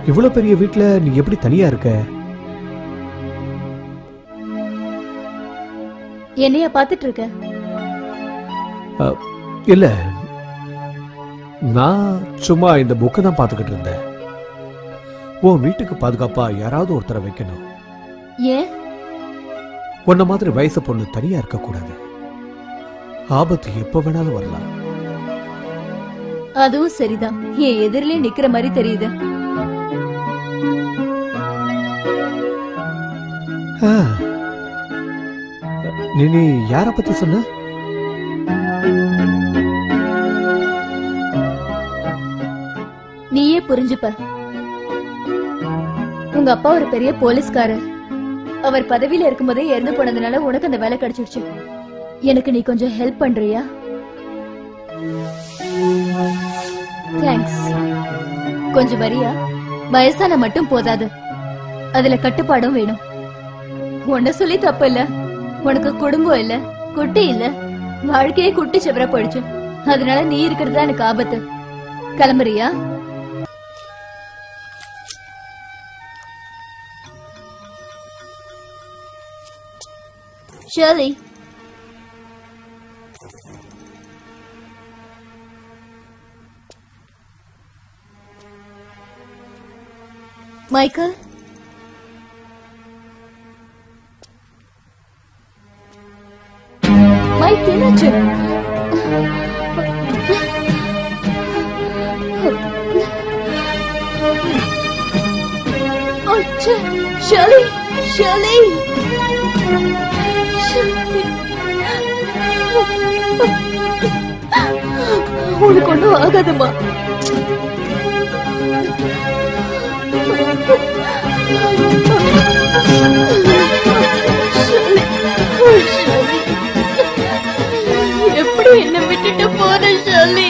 இவ்வளவு பெரிய வீட்ல நீ எப்படி தனியா இருக்க என்னைய பாத்துட்டு இருக்க அஹ், இல்ல நான் சும்மா இந்த புக்கை தான் பார்த்துக்கிட்டு இருந்தேன் உன் வீட்டுக்கு பாதுகாப்பா யாராவது ஒருத்தரை வைக்கணும் ஏன் உன்ன மாதிரி வயசு பொண்ணு தனியா இருக்க கூடாது ஆபத்து எப்ப வேணாலும் வரலாம் அதுவும் சரிதான் என் எதிரிலே நிக்கிற மாதிரி தெரியுது ஆ. நீ நீ யார பத்தி சொன்ன நீயே புரிஞ்சுப்ப உங்க அப்பா ஒரு பெரிய போலீஸ்காரர் அவர் பதவியில இருக்கும்போதே இறந்து போனதுனால உனக்கு அந்த வேலை கிடைச்சிடுச்சு எனக்கு நீ கொஞ்சம் ஹெல்ப் பண்றியா தேங்க்ஸ் கொஞ்சம் வரியா வயசான மட்டும் போதாது அதுல கட்டுப்பாடும் வேணும் உன்ன சொல்லி தப்பு இல்ல உனக்கு குடும்பம் இல்ல குட்டி இல்ல வாழ்க்கையே குட்டி செவர போயிடுச்சு அதனால நீ இருக்கிறது தான் எனக்கு ஆபத்து கிளம்புறியா Shirley. Michael? மைக் என்னாச்சு அச்சா ஷர்லி ஷர்லி உனக்கு ஒன்றும் ஆகாதுமா எப்படி என்ன விட்டுட்டு போற ஷாலி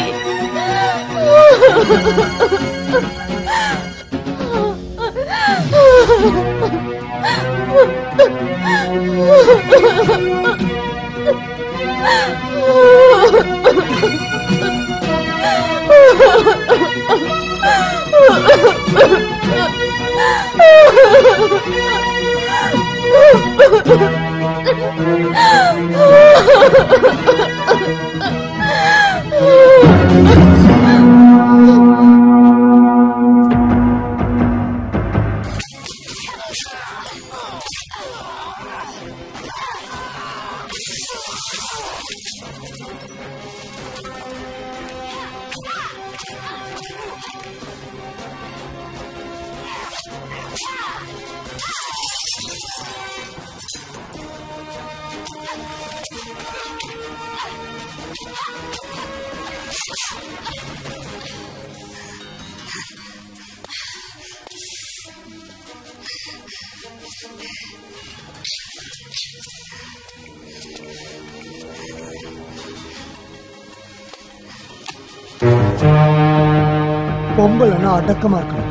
பொம்பளைன்னா அடக்கமா இருக்கணும்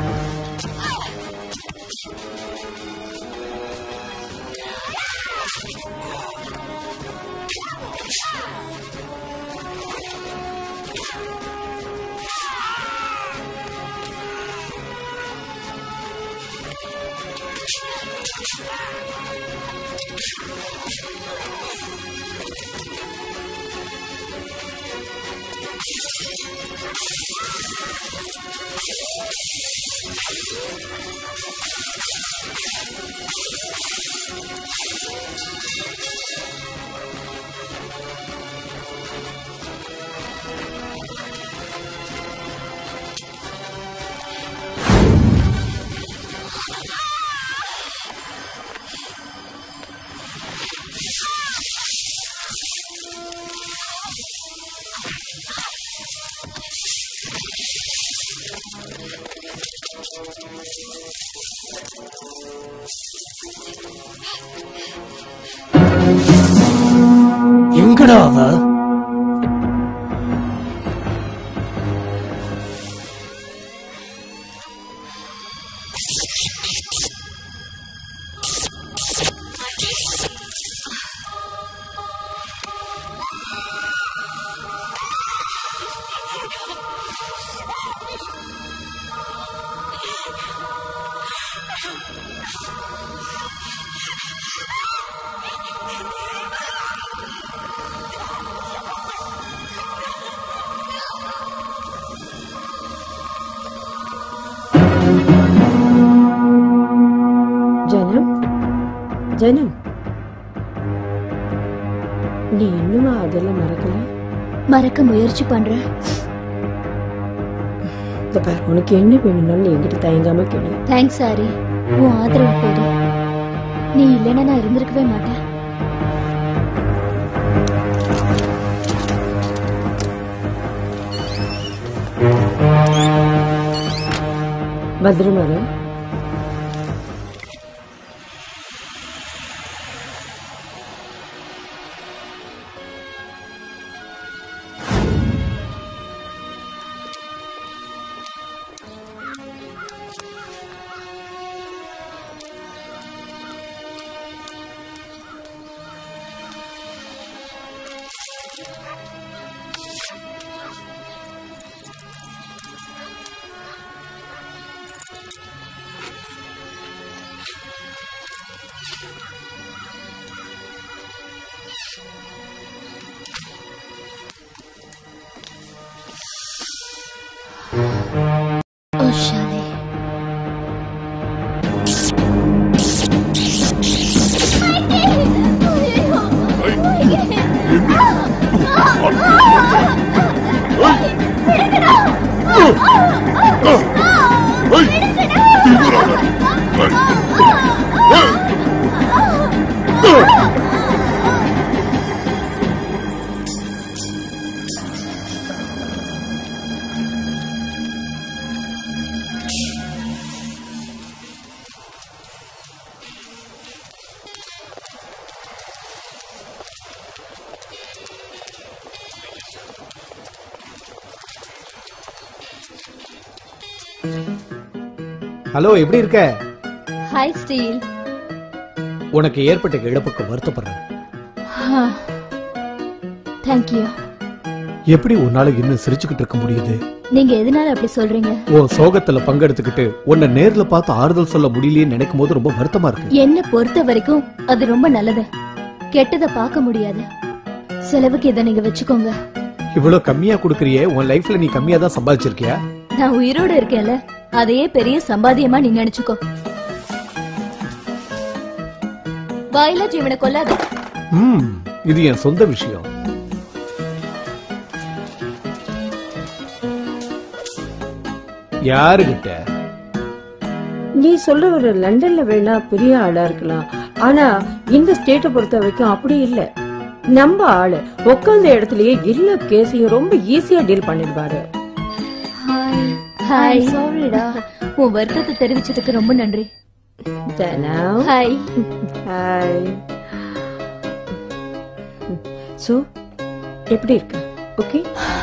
எங்கடா அவ ஜனம் ஜனம் நீ இன்னுமா அதெல்லாம் மறக்கல மறக்க முயற்சி பண்றேன் இந்த பாரு உனக்கு என்ன வேணும்னாலும் நீ என்கிட்ட தயங்காம கேளு தேங்க்ஸ் சாரி உன் ஆதரவு போதும் நீ இல்லைன்னா நான் இருந்திருக்கவே மாட்டேன் பத்திரமா இரு. ஓ ஷாலே ஹலோ எப்படி இருக்க ஹாய் ஸ்டீல் உனக்கு ஏற்பட்ட இழப்புக்கு வருத்தப்படுறேன் தேங்க்யூ எப்படி உன்னால இன்னும் சிரிச்சுக்கிட்டு இருக்க முடியுது நீங்க எதனால அப்படி சொல்றீங்க உன் சோகத்துல பங்கெடுத்துக்கிட்டு உன்னை நேர்ல பார்த்து ஆறுதல் சொல்ல முடியலையே நினைக்கும் போது ரொம்ப வருத்தமா இருக்கு என்ன பொறுத்த வரைக்கும் அது ரொம்ப நல்லது கெட்டத பார்க்க முடியாது செலவுக்கு இதை நீங்க வச்சுக்கோங்க இவ்வளவு கம்மியா குடுக்கறியே உன் லைஃப்ல நீ கம்மியா தான் சம்பாதிச்சிருக்கியா நான் உயிரோட இருக்கேன்ல அதையே பெரிய சம்பாத்தியமா நீ நினைச்சுக்கோ வாயிலா ஜீவனை கொல்லாத ம் இது என் சொந்த விஷயம் யாருகிட்ட நீ சொல்ற ஒரு லண்டன்ல வேணா பெரிய ஆளா இருக்கலாம் ஆனா இந்த ஸ்டேட்டை பொறுத்த வரைக்கும் அப்படி இல்ல நம்ம ஆளு உட்கார்ந்த இடத்துலயே எல்லா கேஸையும் ரொம்ப ஈஸியா டீல் பண்ணிடுவாரு ஹாய் ஹாய் சாரிடா உன் வருத்தத்தை தெரிவிச்சதுக்கு ரொம்ப நன்றி ஜனம் ஹாய் ஹாய் சோ எப்படி இருக்கு ஓகே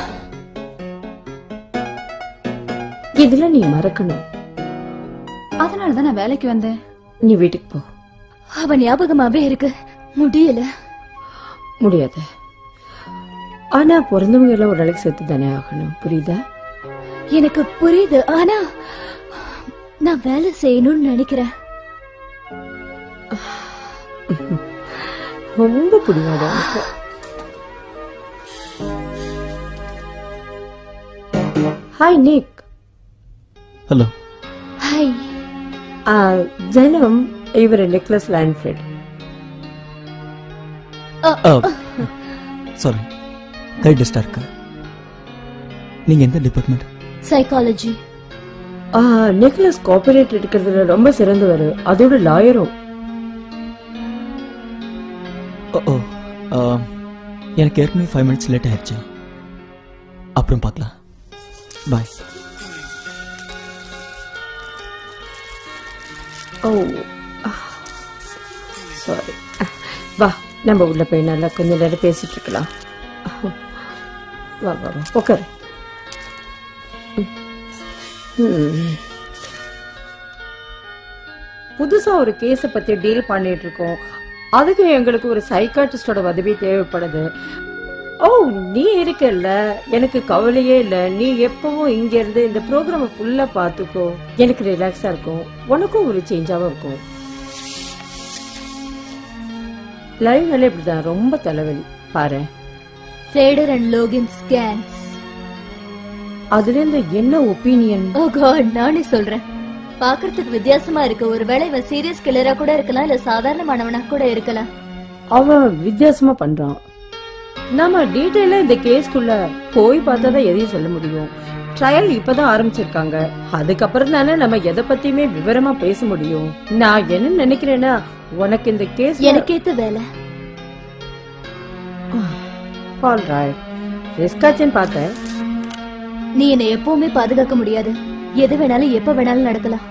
இதுல நீ மறக்கணும் அதனாலதான் நான் வேலைக்கு வந்தேன் நீ வீட்டுக்கு போ அவன் ஞாபகமாவே இருக்கு முடியல முடியாது ஆனா பிறந்தவங்க எல்லாம் ஒரு நாளைக்கு செத்து தானே ஆகணும் புரியுதா எனக்கு புரியுது ஆனா நான் வேலை செய்யணும்னு நினைக்கிறேன் ரொம்ப பிடிவாத ஹாய் நிக் ஹலோ ஹாய் ஜனம் இவர் நெக்லஸ் லேண்ட்ஃபிரட் சாரி கை டெஸ்டா இருக்கா நீங்க எந்த டிபார்ட்மெண்ட் சைக்காலஜி நெக்லஸ் காப்பரேட் எடுக்கிறதுல ரொம்ப சிறந்தவர் அதோட லாயரும் ஓ ஓ ஆ, எனக்கு ஏற்கனவே ஃபைவ் மினிட்ஸ் லேட் ஆயிடுச்சு அப்புறம் பார்க்கலாம் பாய் ஓ சாரி வா நம்ம உள்ள போய் நல்லா கொஞ்ச நேரம் பேசிட்டு இருக்கலாம் வா வா வா உட்காரு ம். புதுசா ஒரு கேஸ பத்தி டீல் பண்ணிட்டு இருக்கோம் அதுக்கு எங்களுக்கு ஒரு சைக்காட்ரிஸ்டோட உதவி தேவைப்படுது ஓ நீ இருக்கல்ல எனக்கு கவலையே இல்ல நீ எப்பவும் இங்க இருந்து இந்த ப்ரோக்ராம ஃபுல்லா பாத்துக்கோ எனக்கு ரிலாக்ஸா இருக்கும் உனக்கும் ஒரு சேஞ்சாவும் இருக்கும் லைவ்னாலே இப்படிதான் ரொம்ப தலைவலி பாரு ஃப்ரேடர் அண்ட் லோகின்ஸ் கேங்ஸ் அதுல இருந்து என்ன ஒப்பீனியன் ஓ காட் நானே சொல்றேன் பாக்குறதுக்கு வித்தியாசமா இருக்கு ஒருவேளை இவன் சீரியஸ் கில்லரா கூட இருக்கலாம் இல்ல சாதாரணமானவனா கூட இருக்கலாம் அவன் வித்தியாசமா பண்றான் நாம டீட்டெயிலா இந்த கேஸ்க்குள்ள போய் பார்த்தா தான் எதையும் சொல்ல முடியும் ட்ரையல் இப்பதான் ஆரம்பிச்சிருக்காங்க அதுக்கப்புறம் தானே நம்ம எதை பத்தியுமே விவரமா பேச முடியும் நான் என்ன நினைக்கிறேன்னா உனக்கு இந்த கேஸ் எனக்கேத்த வேலை ஆல் ரைட் ரிஸ்காச்சுன்னு பார்த்தேன் நீ என்னை எப்பவுமே பாதுகாக்க முடியாது எது வேணாலும் எப்ப வேணாலும் நடக்கலாம்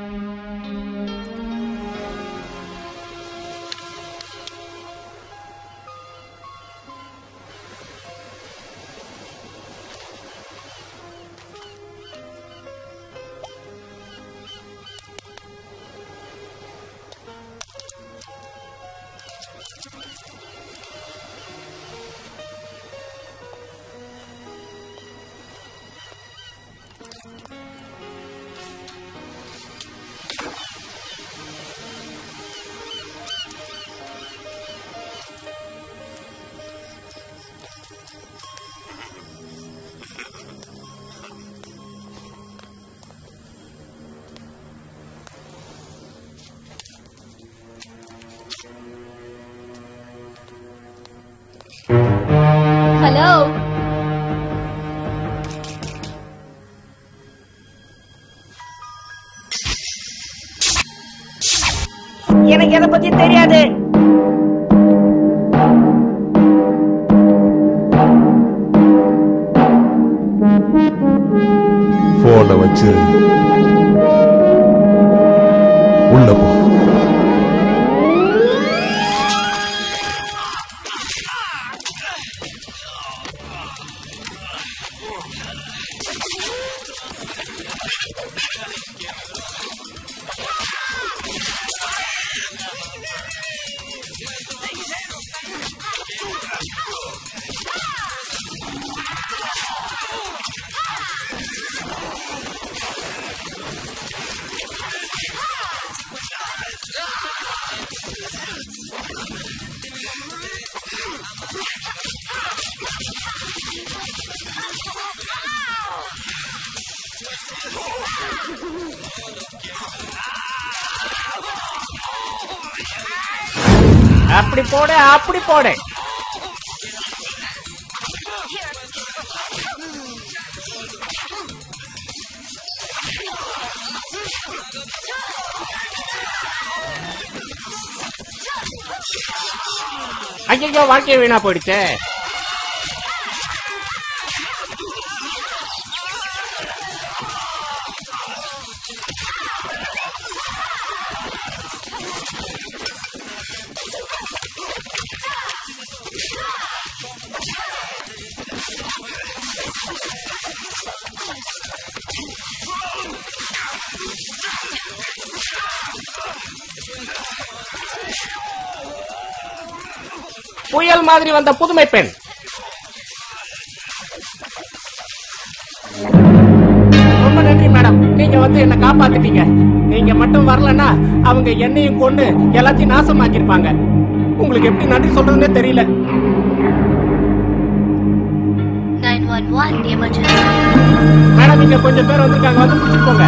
ஹலோ எனக்கு எதை பத்தி தெரியாது போனை வச்சு உள்ள போ அப்படி போடு அப்படி போடு ஐயோ வாழ்க்கை வீணா போயிடுச்சே புயல் மாதிரி வந்த புதுமை பெண் ரொம்ப நன்றி மேடம் நீங்க வந்து என்ன காப்பாத்திட்டீங்க நீங்க மட்டும் வரலன்னா அவங்க என்னையும் கொண்டு எல்லாத்தையும் நாசமாக்கிருப்பாங்க உங்களுக்கு எப்படி நன்றி சொல்றதுன்னே தெரியல nine one one emergency madam இங்க கொஞ்சம் பேர் வந்திருக்காங்க வந்து பிடிச்சிட்டு போங்க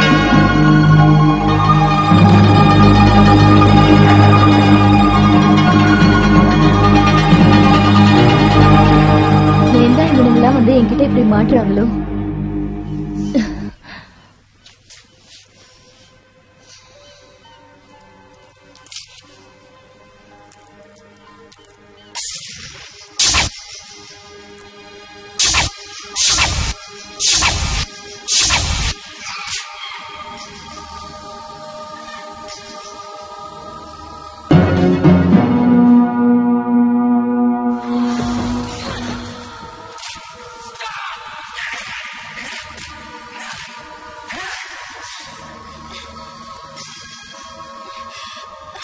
ஏன் தான் இவனுங்கெல்லாம் வந்து என்கிட்ட இப்படி மாட்டுறாங்களோ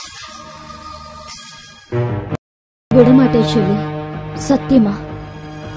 விடமாட்டேன் சொல்லி சத்தியமா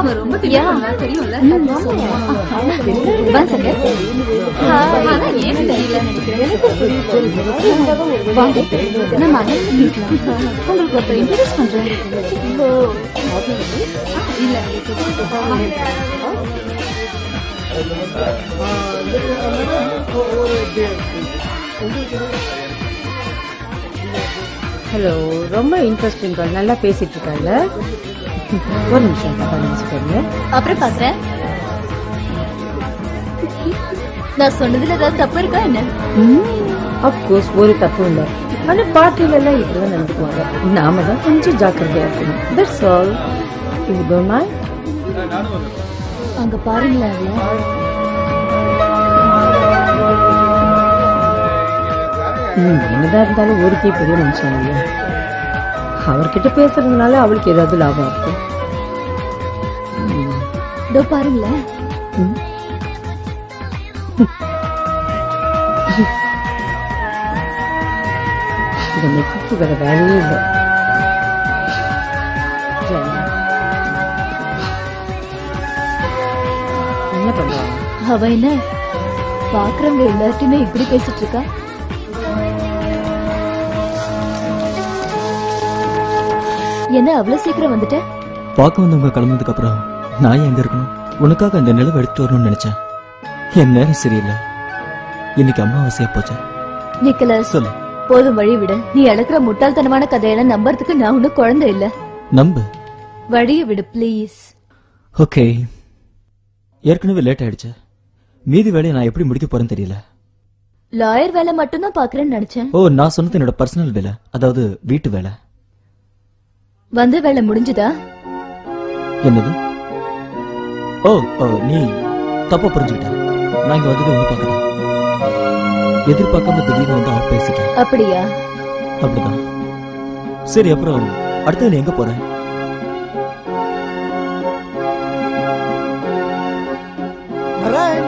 அவன் ரொம்ப யா. தெரியும்ல ம், One second. ஆனா ஏன் தெரியல வாங்க நம்ம அண்ணன் பேசலாம் உங்களுக்கு ஒருத்தர் இன்ட்ரடியூஸ் பண்றேன் இல்ல ஹலோ ரொம்ப இன்ட்ரெஸ்டிங் கால் நல்லா பேசிட்டு இருக்காங்க ஒரு நிமிஷம் கவனிச்சுக்கோங்க அப்புறம் பாக்குறேன் நான் சொன்னதுல ஏதாவது தப்பு இருக்கா என்ன அப்கோர்ஸ் ஒரு தப்பு இல்லை ஆனா பார்ட்டில எல்லாம் இப்படிதான் நடந்துக்குவாங்க நாம தான் கொஞ்சம் ஜாக்கிரதையா இருக்கணும் that's all you don't mind அங்க பாருங்களேன் அவள. என்னதான் இருந்தாலும் ஒருத்தி பெரிய மனுஷன் இல்லையா அவர்கிட்ட பேசுறதுனால அவளுக்கு ஏதாவது லாபம் இருக்கும் இதோ பாருங்களேன் இந்த நெக்குக்கு வேற வேலையே இல்லை என்ன பண்ணுவாங்க அவ என்ன பாக்குறவங்க எல்லார்ட்டையுமே இப்படி பேசிட்டு இருக்கா என்ன அவ்வளவு சீக்கிரம் வந்துட்ட பார்க்க வந்தவங்க கிளம்புனதுக்கு அப்புறம் நான் ஏன் எங்க இருக்கணும் உனக்காக அந்த நிலவை எடுத்து வரணும்னு நினைச்சேன் என் நேரம் சரியில்லை இன்னைக்கு அமாவாசையா போச்சு நிக்கலஸ் சொல்லு போதும் வழி விடு நீ இழக்கிற முட்டாள்தனமான கதையெல்லாம் நம்புறதுக்கு நான் ஒன்னும் குழந்தை இல்ல நம்பு வழிய விடு ப்ளீஸ் ஓகே ஏற்கனவே லேட் ஆயிடுச்சு மீதி வேலையை நான் எப்படி முடிக்க போறேன்னு தெரியல லாயர் வேலை மட்டும்தான் பாக்குறேன்னு நினைச்சேன் ஓ நான் சொன்னது என்னோட பர்சனல் வேலை அதாவது வீட்டு வேலை வந்த வேலை முடிஞ்சுதா என்னது ஓ ஓ நீ தப்பா புரிஞ்சுக்கிட்ட நான் இங்க வந்தது ஒண்ணு பார்க்கல எதிர்பார்க்காம திடீர்னு வந்து அவ பேசிட்டேன் அப்படியா அப்படிதான் சரி அப்புறம் அடுத்தது நீ எங்க போற வரேன்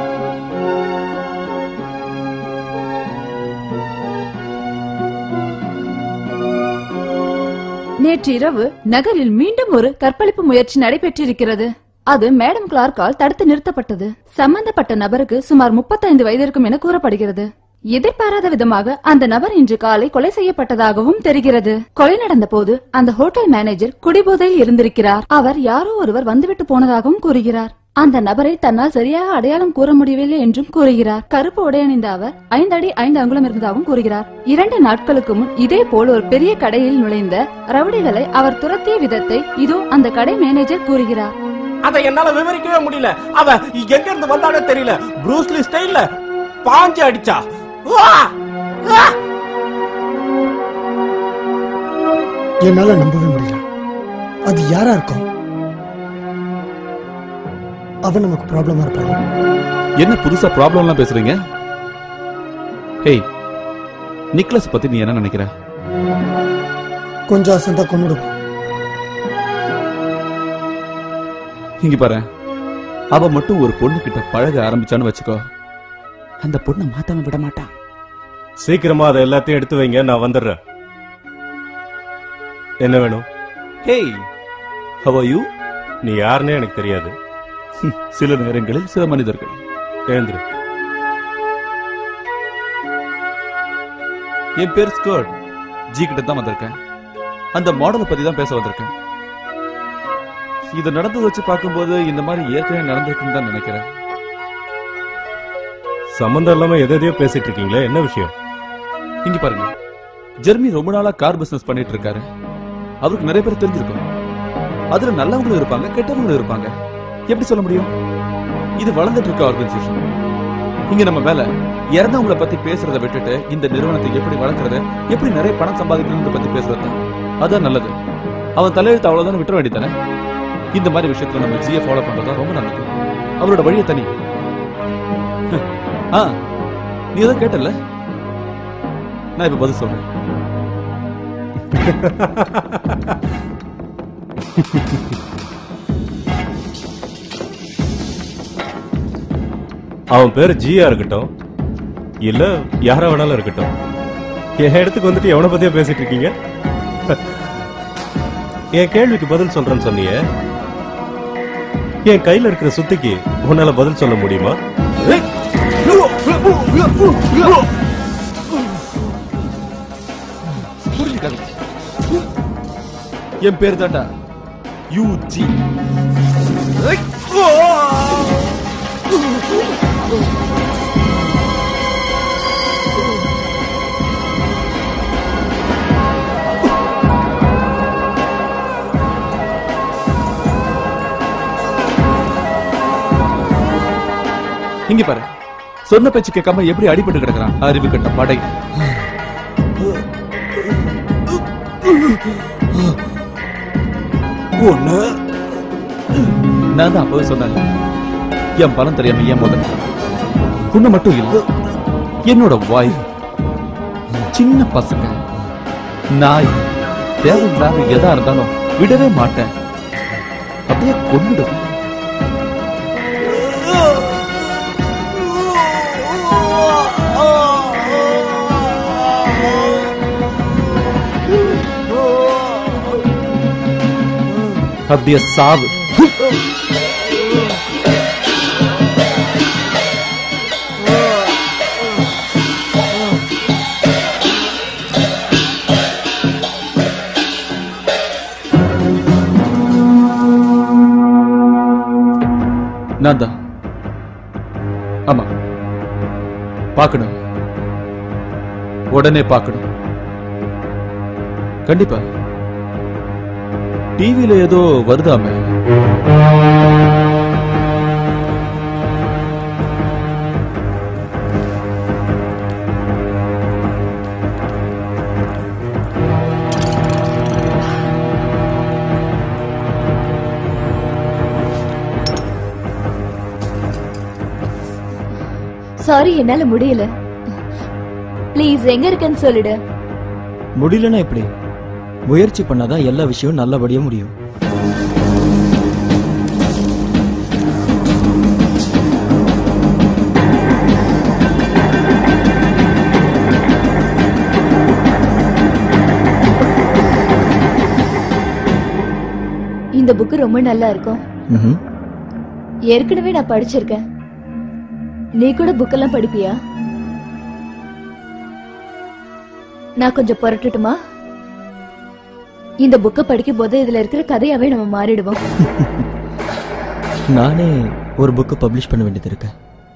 நேற்று இரவு நகரில் மீண்டும் ஒரு கற்பழிப்பு முயற்சி நடைபெற்றிருக்கிறது அது மேடம் கிளார்க்கால் தடுத்து நிறுத்தப்பட்டது சம்பந்தப்பட்ட நபருக்கு சுமார் 35 வயது இருக்கும் என கூறப்படுகிறது எதிர்பாராத விதமாக அந்த நபர் இன்று காலை கொலை செய்யப்பட்டதாகவும் தெரிகிறது கொலை நடந்த போது அந்த ஹோட்டல் மேனேஜர் குடிபோதையில் இருந்திருக்கிறார் அவர் யாரோ ஒருவர் வந்துவிட்டு போனதாகவும் கூறுகிறார் அந்த நபரை தன்னால் சரியாக அடையாளம் கூற முடியவில்லை என்றும் கூறுகிறார் கருப்பு உடை அணிந்த அவர் ஐந்து அடி ஐந்து அங்குலம் இருந்ததாகவும் கூறுகிறார் இரண்டு நாட்களுக்கு முன் இதே போல் ஒரு பெரிய கடையில் நுழைந்த ரவுடிகளை அவர் துரத்திய விதத்தை இதோ அந்த கடை மேனேஜர் கூறுகிறார் அதை என்னால விவரிக்கவே முடியல அவ எங்க இருந்து வந்தானே தெரியல ப்ரூஸ்லி ஸ்டைல்ல பாஞ்சு அடிச்சா உவா! ஆ! என்னால நம்பவே முடியல அது யாரா இருக்கும் அவன் நமக்கு ப்ராப்ளமா இருப்பான் என்ன புதுசா ப்ராப்ளம் எல்லாம் பேசுறீங்க ஹேய் நிக்லஸ் பத்தி நீ என்ன நினைக்கிற கொஞ்சம் அசந்தா கொண்டுடும் இங்க பாரு அவ மட்டும் ஒரு பொண்ணு கிட்ட பழக ஆரம்பிச்சான்னு வச்சுக்கோ அந்த பொண்ணை மாத்தாம விட மாட்டான் சீக்கிரமா அதை எல்லாத்தையும் எடுத்து வைங்க நான் வந்துடுறேன் என்ன வேணும் ஹேய் ஹவ் ஆர் யூ நீ யாருன்னே எனக்கு தெரியாது சில நேரங்களில் சில மனிதர்கள் எழுந்துரு என் பேர் ஸ்கர்ட் ஜி கிட்ட தான் வந்திருக்கேன் அந்த மாடலை பத்தி தான் பேச வந்திருக்கேன் இது நடந்ததை வச்சு பார்க்கும்போது இந்த மாதிரி ஏற்கனவே நடந்திருக்குன்னு தான் நினைக்கிறேன் சம்பந்தம் இல்லாம எதை எதையோ பேசிட்டு இருக்கீங்களே என்ன விஷயம் இங்க பாருங்க ஜெர்மி ரொம்ப நாளா கார் பிசினஸ் பண்ணிட்டு இருக்காரு அவருக்கு நிறைய பேர் தெரிஞ்சிருக்கும் அதுல நல்லவங்களும் இருப்பாங்க கெட்டவங்களும் இருப்பாங்க எப்படி சொல்ல முடியும் இது வளர்ந்துட்டு இருக்க ஆர்கனைசேஷன் இங்க நம்ம வேலை இறந்தவங்கள பத்தி பேசுறத விட்டுட்டு இந்த நிறுவனத்தை எப்படி வளர்க்கறது எப்படி நிறைய பணம் சம்பாதிக்கணும்னு பத்தி பேசுறது அதான் நல்லது அவன் தலையெழுத்து அவ்வளவுதான் விட்டுற வேண்டியதானே இந்த மாதிரி விஷயத்துல நம்ம ஜியை ஃபாலோ பண்றதா ரொம்ப நல்லது அவரோட வழியை தனி ஆ நீ எதாவது கேட்டல நான் இப்ப பதில் சொல்றேன் அவன் பேரு ஜியா இருக்கட்டும் இல்ல யாரா வேணாலும் இருக்கட்டும் என் இடத்துக்கு வந்துட்டு எவனை பத்தியா பேசிட்டு இருக்கீங்க என் கேள்விக்கு பதில் சொல்றேன்னு சொன்னீங்க என் கையில இருக்கிற சுத்திக்கு உன்னால பதில் சொல்ல முடியுமா புரிஞ்சுக்காதீங்க என் பேர் தாண்டா யூஜி இங்க பாரு சொன்ன பேச்சு கேட்காம எப்படி அடிபட்டு கிடக்குறான் அறிவு கட்ட படை ஒண்ணு நான் தான் அப்பவே சொன்னேன் என் பலம் தெரியாம ஏன் முதல்ல உன்னை மட்டும் இல்ல என்னோட வாய் சின்ன பசங்க நாய் தேவையில்லாத எதா இருந்தாலும் விடவே மாட்டேன் அப்படியே கொண்டுடும் அப்படியே சாவு நான் தான் ஆமா பார்க்கணும் உடனே பார்க்கணும் கண்டிப்பா டிவில ஏதோ வருதாமே சாரி என்னால முடியல ப்ளீஸ் எங்க இருக்கேன்னு சொல்லிடு முடியலன்னா எப்படி முயற்சி பண்ணாதான் எல்லா விஷயமும் நல்லபடியா முடியும் இந்த புக் ரொம்ப நல்லா இருக்கும் ம்ஹும். ஏற்கனவே நான் படிச்சிருக்கேன் நீ கூட புக்கெல்லாம் படிப்பியா நான் கொஞ்சம் புரட்டட்டுமா இந்த புக்கை படிக்கும் போது இதுல இருக்கிற கதையாவே நம்ம மாறிடுவோம் நானே ஒரு புக்கு பப்ளிஷ் பண்ண வேண்டியது இருக்கு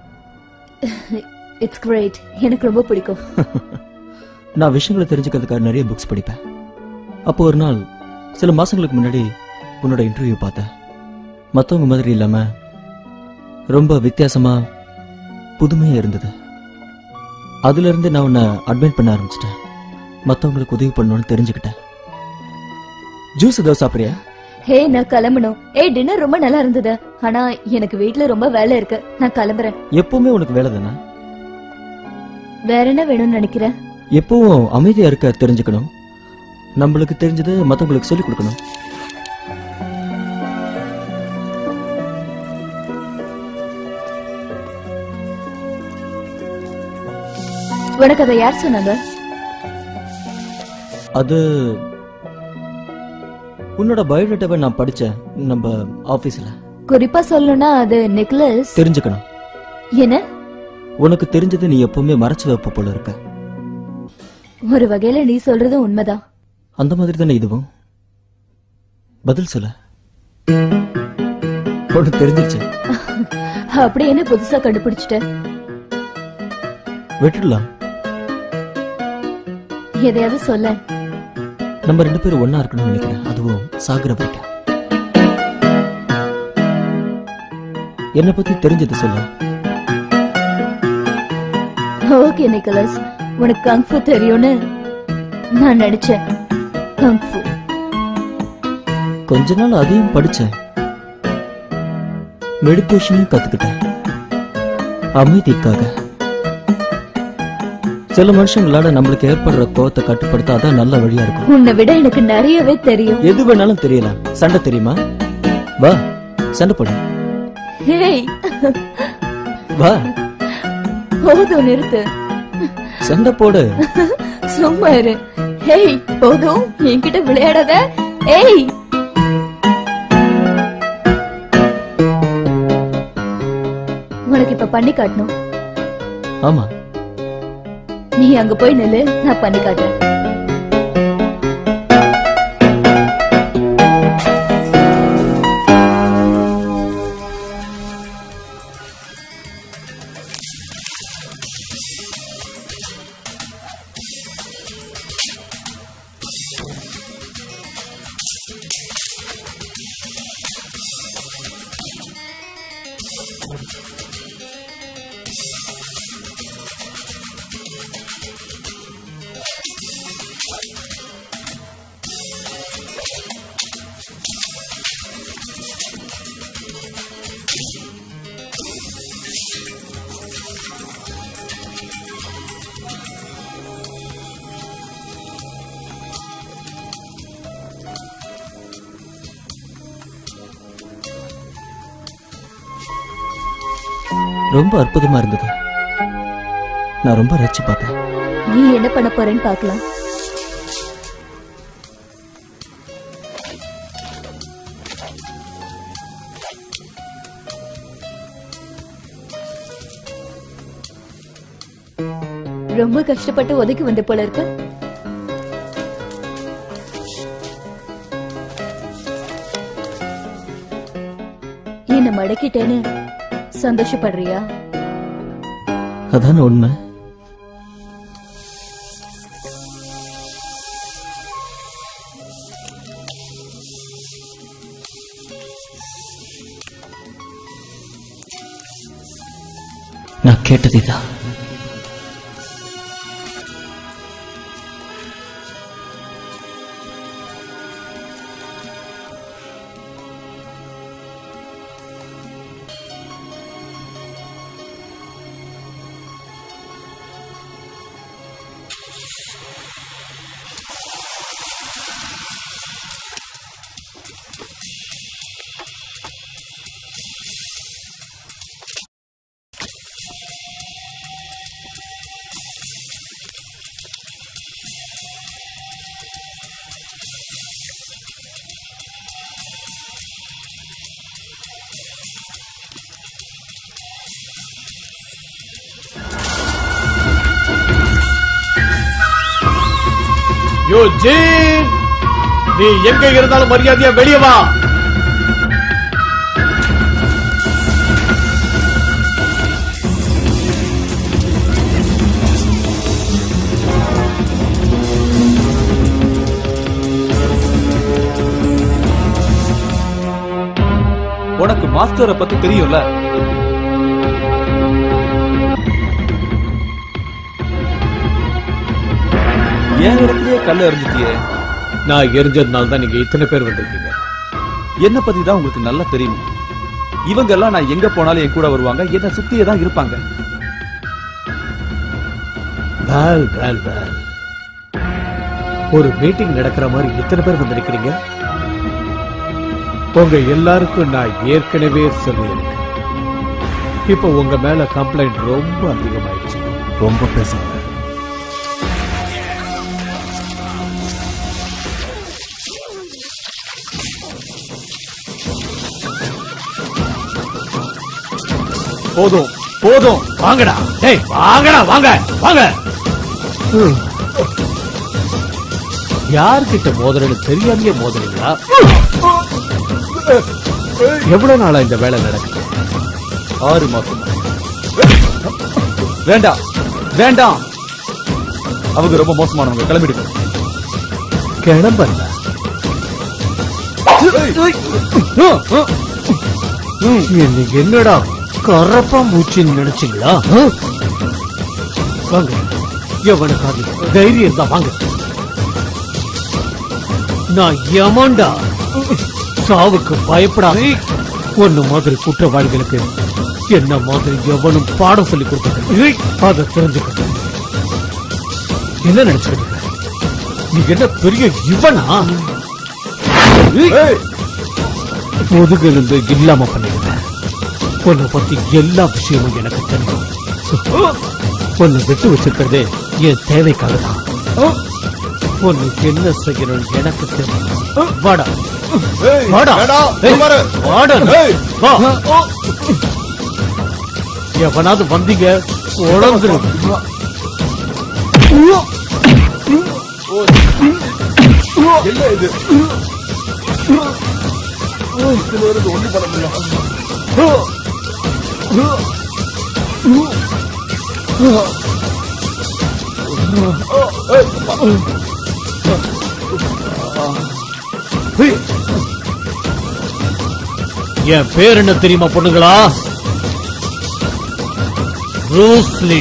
இட்ஸ் கிரேட் எனக்கு ரொம்ப பிடிக்கும் நான் விஷயங்களை தெரிஞ்சுக்கிறதுக்காக நிறைய புக்ஸ் படிப்பேன் அப்போ ஒரு நாள் சில மாசங்களுக்கு முன்னாடி உன்னோட இன்டர்வியூ பார்த்தேன் மத்தவங்க மாதிரி இல்லாம ரொம்ப வித்தியாசமா புதுமையா இருந்தது அதுல இருந்து நான் உன்னை அட்மைட் பண்ண ஆரம்பிச்சிட்டேன் மத்தவங்களுக்கு உதவி பண்ணணும்னு தெரிஞ்சுக்கிட்டேன் ஜூஸ் ஏதாவது சாப்பிடுறியா ஹே நான் கிளம்பணும் ஏய் டின்னர் ரொம்ப நல்லா இருந்தது ஆனா எனக்கு வீட்ல ரொம்ப வேலை இருக்கு நான் கிளம்புறேன் எப்பவுமே உனக்கு வேலை தானே வேற என்ன வேணும்னு நினைக்கிறேன் எப்பவும் அமைதியா இருக்க தெரிஞ்சுக்கணும் நம்மளுக்கு தெரிஞ்சதை மத்தவங்களுக்கு சொல்லிக் கொடுக்கணும் உனக்கு அதை யார் சொன்னாங்க அது உன்னோட பயோடேட்டாவை நான் படிச்சேன் நம்ம ஆபீஸ்ல குறிப்பா சொல்லணும்னா அது நெக்லஸ் தெரிஞ்சுக்கணும் என்ன உனக்கு தெரிஞ்சது நீ எப்பவுமே மறைச்சு வைப்ப போல இருக்க ஒரு வகையில நீ சொல்றது உண்மைதான் அந்த மாதிரி தானே இதுவும் பதில் சொல்ல ஒண்ணு தெரிஞ்சிருச்சு அப்படி என்ன புதுசா கண்டுபிடிச்சிட்ட விட்டுடலாம் எதையாவது சொல்ல நம்ம ரெண்டு பேரும் ஒண்ணா இருக்கணும்னு நினைக்கிறேன் அதுவும் சாகுற வரைக்கும் என்னை பத்தி தெரிஞ்சது சொல்ல ஓகே நிக்கலஸ் உனக்கு கங்ஃபு தெரியும்னு நான் நினைச்சேன் கங்ஃபு கொஞ்ச நாள் அதையும் படிச்சேன் மெடிடேஷனையும் கத்துக்கிட்டேன் அமைதிக்காக சில மனுஷங்களால நம்மளுக்கு ஏற்படுற கோவத்தை கட்டுப்படுத்த அதான் நல்ல வழியா இருக்கும் உன்னை விட எனக்கு நிறையவே தெரியும் எது வேணாலும் தெரியலாம் சண்டை தெரியுமா வா சண்டை போடு ஹேய் வா போதும் நிறுத்து சண்டை போடு சும்மா இரு ஹேய் போதும் என்கிட்ட விளையாடாத ஏய் இப்ப பண்ணி காட்டணும் ஆமா நீ அங்க போய் நில்லு நான் பண்ணி காட்டுறேன் ரொம்ப அற்புதமா இருந்தது நான் ரொம்ப ரசிச்சு பார்த்தேன் நீ என்ன பண்ண போறேன்னு பார்க்கலாம் ரொம்ப கஷ்டப்பட்டு ஒதுக்கி வந்த போல இருக்கு என்ன மடக்கிட்டேன்னு சந்தோஷப்படுறியா அதான உண்மை நான் கேட்டதே தான் யோ ஜீன் நீ எங்க இருந்தாலும் மரியாதையா வெளியே வா உனக்கு மாஸ்டரை பத்தி தெரியும்ல என் இடத்துலயே கல்ல எறிஞ்சிட்டியே நான் எரிஞ்சதுனால தான் நீங்க இத்தனை பேர் வந்திருக்கீங்க என்ன பத்தி தான் உங்களுக்கு நல்லா தெரியும் இவங்க எல்லாம் நான் எங்க போனாலும் என் கூட வருவாங்க என்ன சுத்தியே தான் இருப்பாங்க வேல் வேல் வேல் ஒரு மீட்டிங் நடக்கிற மாதிரி இத்தனை பேர் வந்திருக்கிறீங்க உங்க எல்லாருக்கும் நான் ஏற்கனவே சொல்லியிருக்கேன் இப்போ உங்க மேல கம்ப்ளைண்ட் ரொம்ப அதிகமாயிடுச்சு ரொம்ப பேசுங்க போதும் போதும் வாங்கடா டேய் வாங்கடா வாங்க வாங்க ம். யார்கிட்ட மோதுறன்னு தெரியாமையே மோதுறீங்களா எவ்வளவு நாளா இந்த வேலை நடக்குது ஆறு மாசம் வேண்டாம் வேண்டாம் அவங்க ரொம்ப மோசமானவங்க கிளம்பிடுங்க கிளம்பல இன்னைக்கு என்னடா கரப்பா மூச்சின்னு நினைச்சீங்களா ஆ? வாங்க எவனுக்காக தைரியம் தான் வாங்க நான் யமன்டா சாவுக்கு பயப்படாம ஒன்னு மாதிரி குற்றவாளிகளுக்கு என்ன மாதிரி எவனும் பாடம் சொல்லி கொடுத்தது அதை தெரிஞ்சுக்க என்ன நினைச்சுக்கிட்டு இருக்க? நீ என்ன பெரிய இவனா முதுகெலும்பு இல்லாம பண்ணிடுவேன் உன்னை பத்தி எல்லா விஷயமும் எனக்கு தெரியும் உன்னை விட்டு வச்சிருக்கிறதே என் தேவைக்காக தான் உனக்கு என்ன செய்யணும் எனக்கு தெரியும் வாடா வாடா ஏய், வாடா வா எவனாவது வந்தீங்க உடம்புல என்ன இது இத்தனை பேருக்கு ஒண்ணும் பண்ண முடியல என் பேர் என்ன தெரியுமா பொண்ணுங்களா ரூஸ்லி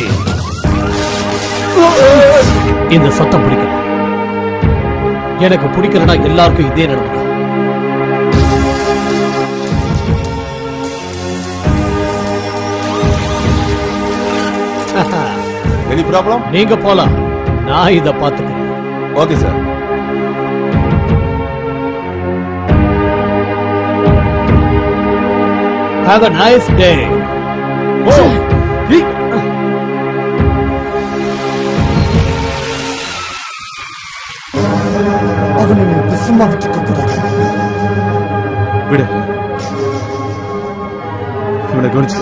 இந்த சத்தம் பிடிக்கல எனக்கு பிடிக்கலனா எல்லாருக்கும் இதே நடக்கும் எனி ப்ராப்ளம் நீங்க போலாம் நான் இத பாத்துக்கிறேன் okay sir have a nice day அவனை நீ சும்மா விட்டுக்க கூடாது விடு இவனை கவனிச்சு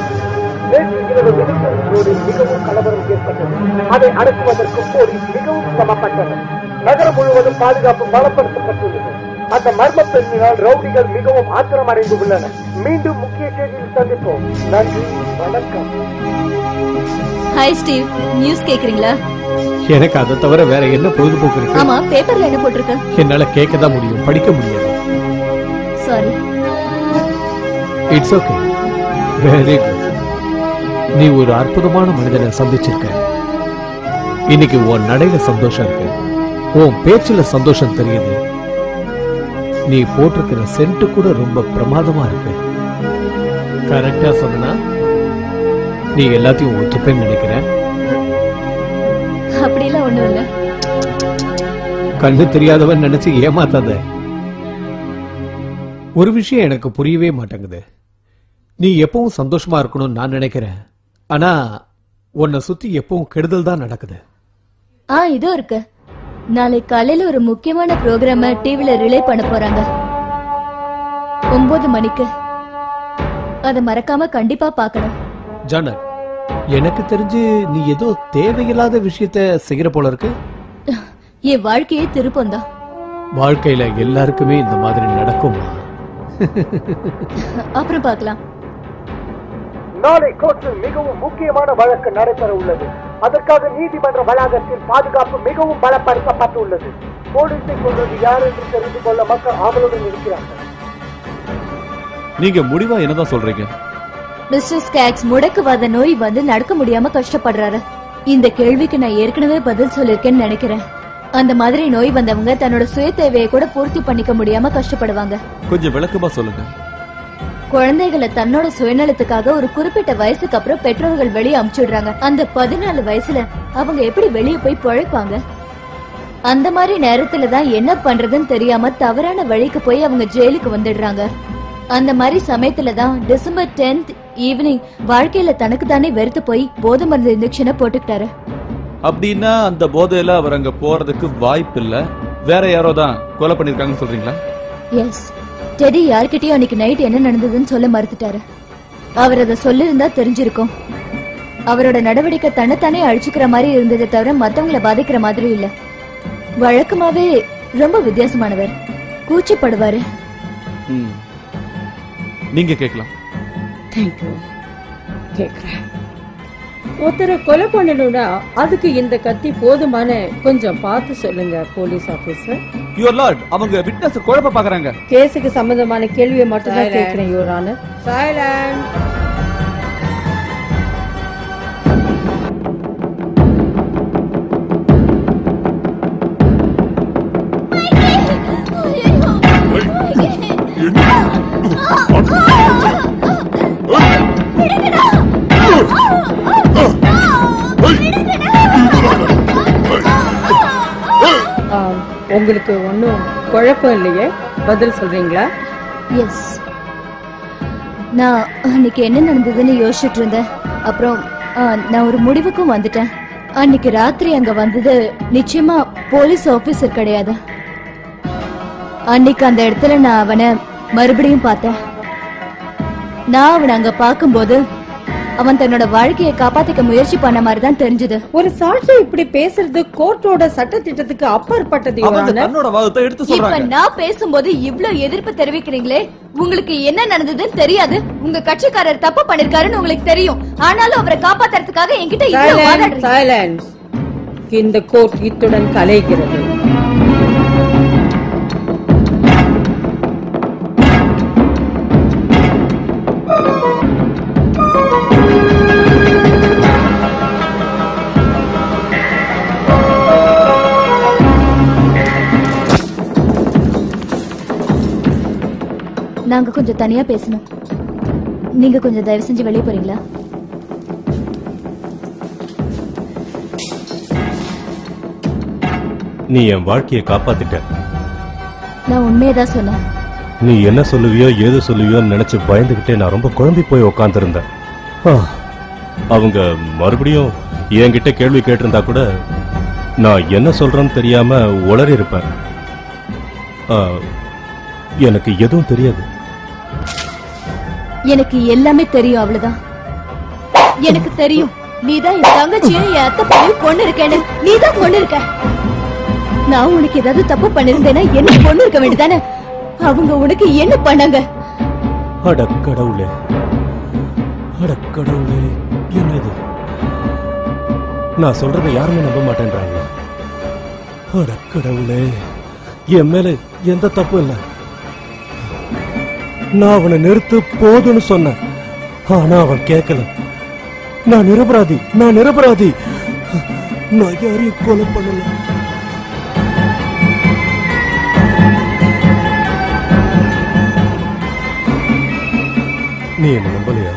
மிகவும் கலவரம் ஏற்பட்டது அதை அடக்குவதற்கு போலீஸ் மிகவும் சிரமப்பட்டது நகரம் முழுவதும் பாதுகாப்பு பலப்படுத்தப்பட்டுள்ளது அந்த மர்ம பெண்ணினால் ரவுடிகள் மிகவும் ஆத்திரமடைந்து உள்ளனர் மீண்டும் முக்கிய செய்தியில் சந்திப்போம் நன்றி வணக்கம் ஹாய் ஸ்டீவ் நியூஸ் கேக்குறீங்களா எனக்கு அதை தவிர வேற என்ன பொழுதுபோக்கு இருக்கு ஆமா பேப்பர்ல என்ன போட்டிருக்க என்னால கேட்க தான் முடியும் படிக்க முடியாது sorry it's okay very good நீ ஒரு அற்புதமான மனிதனை சந்திச்சிருக்க இன்னைக்கு உன் நடையில சந்தோஷம் இருக்கு உன் பேச்சுல சந்தோஷம் தெரியுது நீ போட்டிருக்கிற சென்ட் கூட ரொம்ப பிரமாதமா இருக்கு கரெக்டா சொன்னா நீ எல்லாத்தையும் ஒத்துப்பேன்னு நினைக்கிறேன் அப்படிலாம் ஒண்ணும் இல்ல கண்ணு தெரியாதவன் நினைச்சு ஏமாத்தாத ஒரு விஷயம் எனக்கு புரியவே மாட்டேங்குது நீ எப்பவும் சந்தோஷமா இருக்கணும்னு நான் நினைக்கிறேன் ஆனா உன்னை சுத்தி எப்பவும் கெடுதல் தான் நடக்குது ஆ இதோ இருக்கு நாளை காலையில ஒரு முக்கியமான ப்ரோக்ராம டிவில ரிலே பண்ண போறாங்க ஒன்பது மணிக்கு அத மறக்காம கண்டிப்பா பார்க்கணும் ஜானர் எனக்கு தெரிஞ்சு நீ ஏதோ தேவையில்லாத விஷயத்த செய்யற போல இருக்கு என் வாழ்க்கையே திருப்பம் வாழ்க்கையில எல்லாருக்குமே இந்த மாதிரி நடக்குமா அப்புறம் பார்க்கலாம் நாளை கோர்ட்டில் மிகவும் முக்கியமான வழக்கு நடைபெற உள்ளது அதற்காக நீதிமன்ற வளாகத்தில் பாதுகாப்பு மிகவும் பலப்படுத்தப்பட்டுள்ளது போலீஸை கொண்டது யார் என்று தெரிந்து கொள்ள மக்கள் ஆவலுடன் இருக்கிறார்கள் நீங்க முடிவா என்னதான் சொல்றீங்க மிஸ்டர் ஸ்கேக்ஸ் முடக்குவாத நோய் வந்து நடக்க முடியாம கஷ்டப்படுறாரு இந்த கேள்விக்கு நான் ஏற்கனவே பதில் சொல்லிருக்கேன்னு நினைக்கிறேன் அந்த மாதிரி நோய் வந்தவங்க தன்னோட சுய தேவையை கூட பூர்த்தி பண்ணிக்க முடியாம கஷ்டப்படுவாங்க கொஞ்சம் விளக்கமா சொல்லுங்க குழந்தைகளை தன்னோட சுயநலத்துக்காக ஒரு குறிப்பிட்ட வயசுக்கு அப்புறம் பெற்றோர்கள் வெளியே அமுச்சுடுறாங்க அந்த பதினாலு வயசுல அவங்க எப்படி வெளியே போய் பிழைப்பாங்க அந்த மாதிரி நேரத்துல தான் என்ன பண்றதுன்னு தெரியாம தவறான வழிக்கு போய் அவங்க ஜெயிலுக்கு வந்துடுறாங்க அந்த மாதிரி சமயத்துல தான் டிசம்பர் டென்த் ஈவினிங் வாழ்க்கையில தனக்கு தானே வெறுத்து போய் போதை மருந்து இன்ஜெக்ஷனை போட்டுக்கிட்டாரு அப்படின்னா அந்த போதையில அவர் அங்க போறதுக்கு வாய்ப்பு இல்ல வேற யாரோ தான் கொலை பண்ணிருக்காங்கன்னு சொல்றீங்களா எஸ் டெடி யார்கிட்டயும் அன்னைக்கு நைட் என்ன நடந்ததுன்னு சொல்ல மறுத்துட்டாரு அவர் அதை சொல்லிருந்தா தெரிஞ்சிருக்கும் அவரோட நடவடிக்கை தன்னைத்தானே அழிச்சுக்கிற மாதிரி இருந்ததை தவிர மத்தவங்கள பாதிக்கிற மாதிரி இல்ல வழக்கமாவே ரொம்ப வித்தியாசமானவர் கூச்சப்படுவாரு ம். நீங்க கேட்கலாம் தேங்க்யூ கேக்குறேன் ஒருத்தரை கொலை பண்ணணும்னா அதுக்கு இந்த கத்தி போதுமான கொஞ்சம் பார்த்து சொல்லுங்க போலீஸ் ஆபீசர் யுவர் லார்ட் அவங்க விட்னஸ் குழப்ப பாக்குறாங்க கேஸுக்கு சம்பந்தமான கேள்வியை மட்டும் தான் கேட்கிறேன் யுவரான சைலண்ட் ஆம், உங்களுக்கு ஒன்றும் குழப்பம் இல்லையே பதில் சொல்றீங்களா எஸ் நான் அன்னைக்கு என்ன நடந்ததுன்னு யோசிச்சுட்டு இருந்தேன் அப்புறம் ஆ, நான் ஒரு முடிவுக்கும் வந்துட்டேன் அன்னைக்கு ராத்திரி அங்க வந்தது நிச்சயமா போலீஸ் ஆபீசர் கிடையாது அன்னைக்கு அந்த இடத்துல நான் அவனை மறுபடியும் பார்த்தேன் நான் அவனை அங்க பார்க்கும்போது அவன் தன்னோட வாழ்க்கையை காப்பாத்திக்க முயற்சி பண்ண மாதிரி தான் தெரிஞ்சது ஒரு சாட்சி இப்படி பேசுறது கோர்ட்டோட சட்டத்திட்டத்துக்கு அப்பாற்பட்டது Your அவங்க Honor. தன்னோட வாதத்தை எடுத்து இப்ப சொல்றாங்க நான் பேசும்போது இவ்ளோ எதிர்ப்பு தெரிவிக்கிறீங்களே உங்களுக்கு என்ன நடந்ததுன்னு தெரியாது உங்க கட்சிக்காரர் தப்பு பண்ணிருக்காருன்னு உங்களுக்கு தெரியும் ஆனாலும் அவரை காப்பாத்துறதுக்காக என்கிட்ட இவ்ளோ Silence, வாதாடுறீங்க silence. இந்த கோர்ட் இத்துடன் கலைகிறது நாங்க கொஞ்சம் தனியா பேசணும் நீங்க கொஞ்சம் தயவு செஞ்சு வெளியே போறீங்களா நீ என் வாழ்க்கையை காப்பாத்திட்ட நான் உண்மையதான் சொன்னேன் நீ என்ன சொல்லுவியோ ஏது சொல்லுவியோன்னு நினைச்சு பயந்துகிட்டே நான் ரொம்ப குழம்பி போய் உக்காந்துருந்தேன் அவங்க மறுபடியும் என்கிட்ட கேள்வி கேட்டிருந்தா கூட நான் என்ன சொல்றேன்னு தெரியாம உளறி இருப்பேன் ஆ, எனக்கு எதுவும் தெரியாது எனக்கு எல்லாமே தெரியும் அவ்வளவுதான் எனக்கு தெரியும் நீதான் என் தங்கச்சியும் என் அத்தை பொண்ணையும் கொண்டு இருக்கேன்னு நீதான் கொண்டு இருக்க நான் உனக்கு ஏதாவது தப்பு பண்ணிருந்தேன்னா என்ன கொண்டு இருக்க வேண்டியதானே அவங்க உனக்கு என்ன பண்ணாங்க அட கடவுளே அட கடவுளே என்ன இது நான் சொல்றதை யாருமே நம்ப மாட்டேன்றாங்க அட கடவுளே என் மேல எந்த தப்பும் இல்ல நான் அவனை நிறுத்து போதும்னு சொன்னேன் ஆனா அவன் கேட்கல நான் நிரபராதி நான் நிரபராதி நான் யாரையும் கொலை பண்ணல நீ என்ன நம்பலையா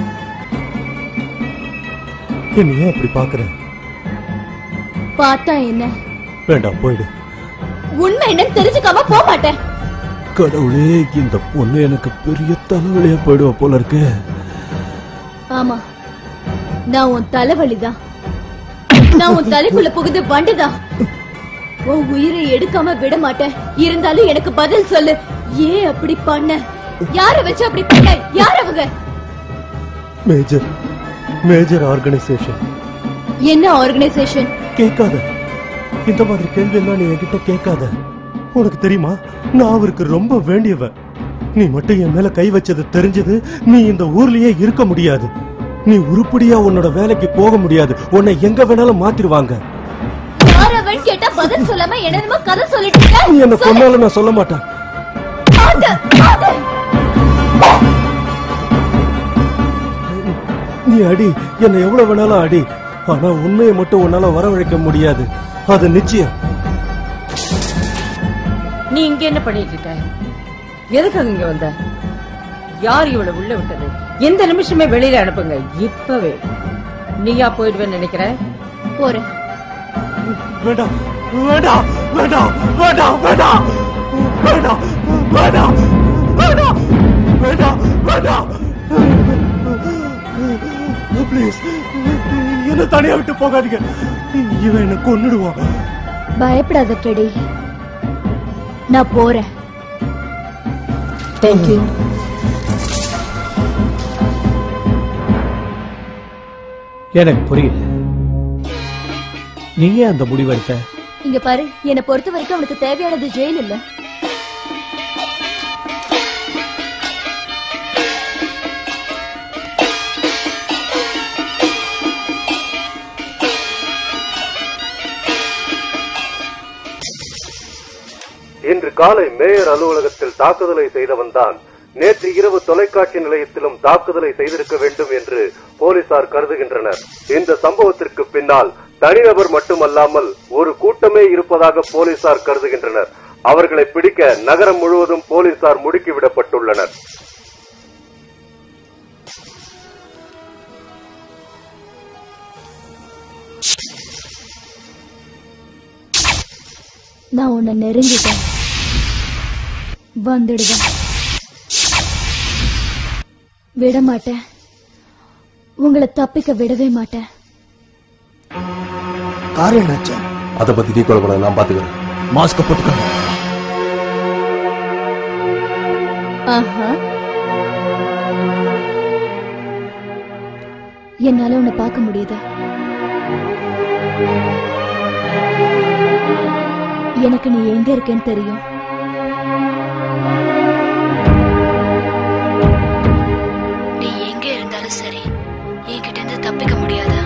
என்ன ஏன் அப்படி பாக்குற பார்த்தா என்ன வேண்டாம் போயிடு உண்மை என்னன்னு தெரிஞ்சுக்காம போக மாட்டேன் கடவுளே இந்த பொண்ணு எனக்கு பெரிய தலைவலியா போயிடுவா போல இருக்கு ஆமா நான் உன் தலைவலிதான் நான் உன் தலைக்குள்ள புகுந்து வண்டுதான் உன் உயிரை எடுக்காம விட மாட்டேன் இருந்தாலும் எனக்கு பதில் சொல்லு ஏன் அப்படி பண்ண யார வச்சு அப்படி பண்ண யார் அவங்க மேஜர் மேஜர் ஆர்கனைசேஷன் என்ன ஆர்கனைசேஷன் கேட்காத இந்த மாதிரி கேள்வி எல்லாம் நீ என்கிட்ட கேட்காத உனக்கு தெரியுமா நான் அவருக்கு ரொம்ப வேண்டியவன் நீ மட்டும் என் மேல கை வச்சது தெரிஞ்சது நீ இந்த ஊர்லயே இருக்க முடியாது நீ உருப்படியா உன்னோட வேலைக்கு போக முடியாது உன்னை எங்க வேணாலும் மாத்திருவாங்க யார் அவன் கேட்டா பதில் சொல்லாம என்னென்னமோ கதை சொல்லிட்டு இருக்க. நீ என்ன சொல்லு. கொன்னாலும் நான் சொல்ல மாட்டேன் ஆத்து, ஆத்து. நீ அடி என்னை எவ்வளவு வேணாலும் அடி ஆனா உண்மையை மட்டும் உன்னால வரவழைக்க முடியாது அது நிச்சயம் நீ இங்க என்ன பண்ணிட்டு இருக்க எதுக்காக இங்க வந்த யார் இவளை உள்ள விட்டது எந்த நிமிஷமே வெளியில அனுப்புங்க இப்பவே நீயா போயிடுவேன்னு நினைக்கிற போறேன் வேண்டாம் வேண்டாம் வேண்டாம் வேண்டாம் வேண்டாம் வேண்டாம் வேண்டாம் வேண்டாம் வேண்டாம் வேண்டாம் ப்ளீஸ் என்ன தனியா விட்டு போகாதீங்க இவன் என்ன கொன்னுடுவான் பயப்படாத டெடி நான் போறேன் தேங்க்யூ எனக்கு புரியல நீ ஏன் அந்த முடிவெடுத்த இங்க பாரு என்னை பொறுத்த வரைக்கும் அவனுக்கு தேவையானது ஜெயில் இல்ல இன்று காலை மேயர் அலுவலகத்தில் தாக்குதலை செய்தவன் தான் நேற்று இரவு தொலைக்காட்சி நிலையத்திலும் தாக்குதலை செய்திருக்க வேண்டும் என்று போலீசார் கருதுகின்றனர் இந்த சம்பவத்திற்கு பின்னால் தனிநபர் மட்டுமல்லாமல் ஒரு கூட்டமே இருப்பதாக போலீசார் கருதுகின்றனர் அவர்களை பிடிக்க நகரம் முழுவதும் போலீசார் முடுக்கிவிடப்பட்டுள்ளனர் நான் உன்னை நெருங்கிட்டேன் வந்துடுவேன் விட மாட்டேன் உங்களை தப்பிக்க விடவே மாட்டேன் காரியம் என்னாச்சு அதை பத்தி நீ கொள்ளக்கூடாது நான் பாத்துக்கிறேன் மாஸ்க போட்டுக்கோங்க ஆஹா என்னால உன்னை பார்க்க முடியுது எனக்கு நீ எங்க இருக்கேன்னு தெரியும் நீ எங்க இருந்தாலும் சரி என்கிட்ட இருந்து தப்பிக்க முடியாதா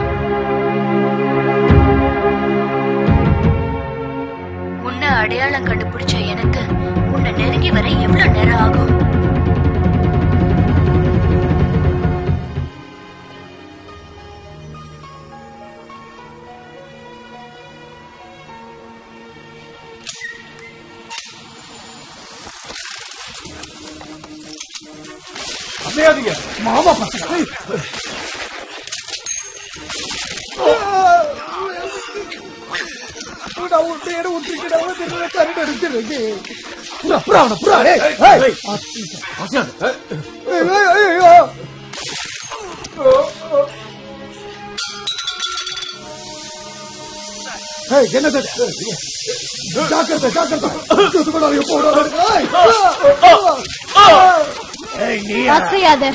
உன்னை அடையாளம் கண்டுபிடிச்ச எனக்கு உன்னை நெருங்கி வர எவ்வளவு நேரம் ஆகும் அமையாதீங்க மாமா பசங்க நான் உன் பேரை விட்டுக்கிட்டு அவன் திரும்ப கரண்ட் அடிச்சிருக்கேன் புறா புறா அவனை புறா ஏய் ஏய் ஏய் ஏய் ஏய் ஏய் ஏய் என்னது ஜாக்கிரதை ஜாக்கிரதை குத்துக்கடாதீங்க போடாதீங்க ஏய் ஏய் நீ அசையாத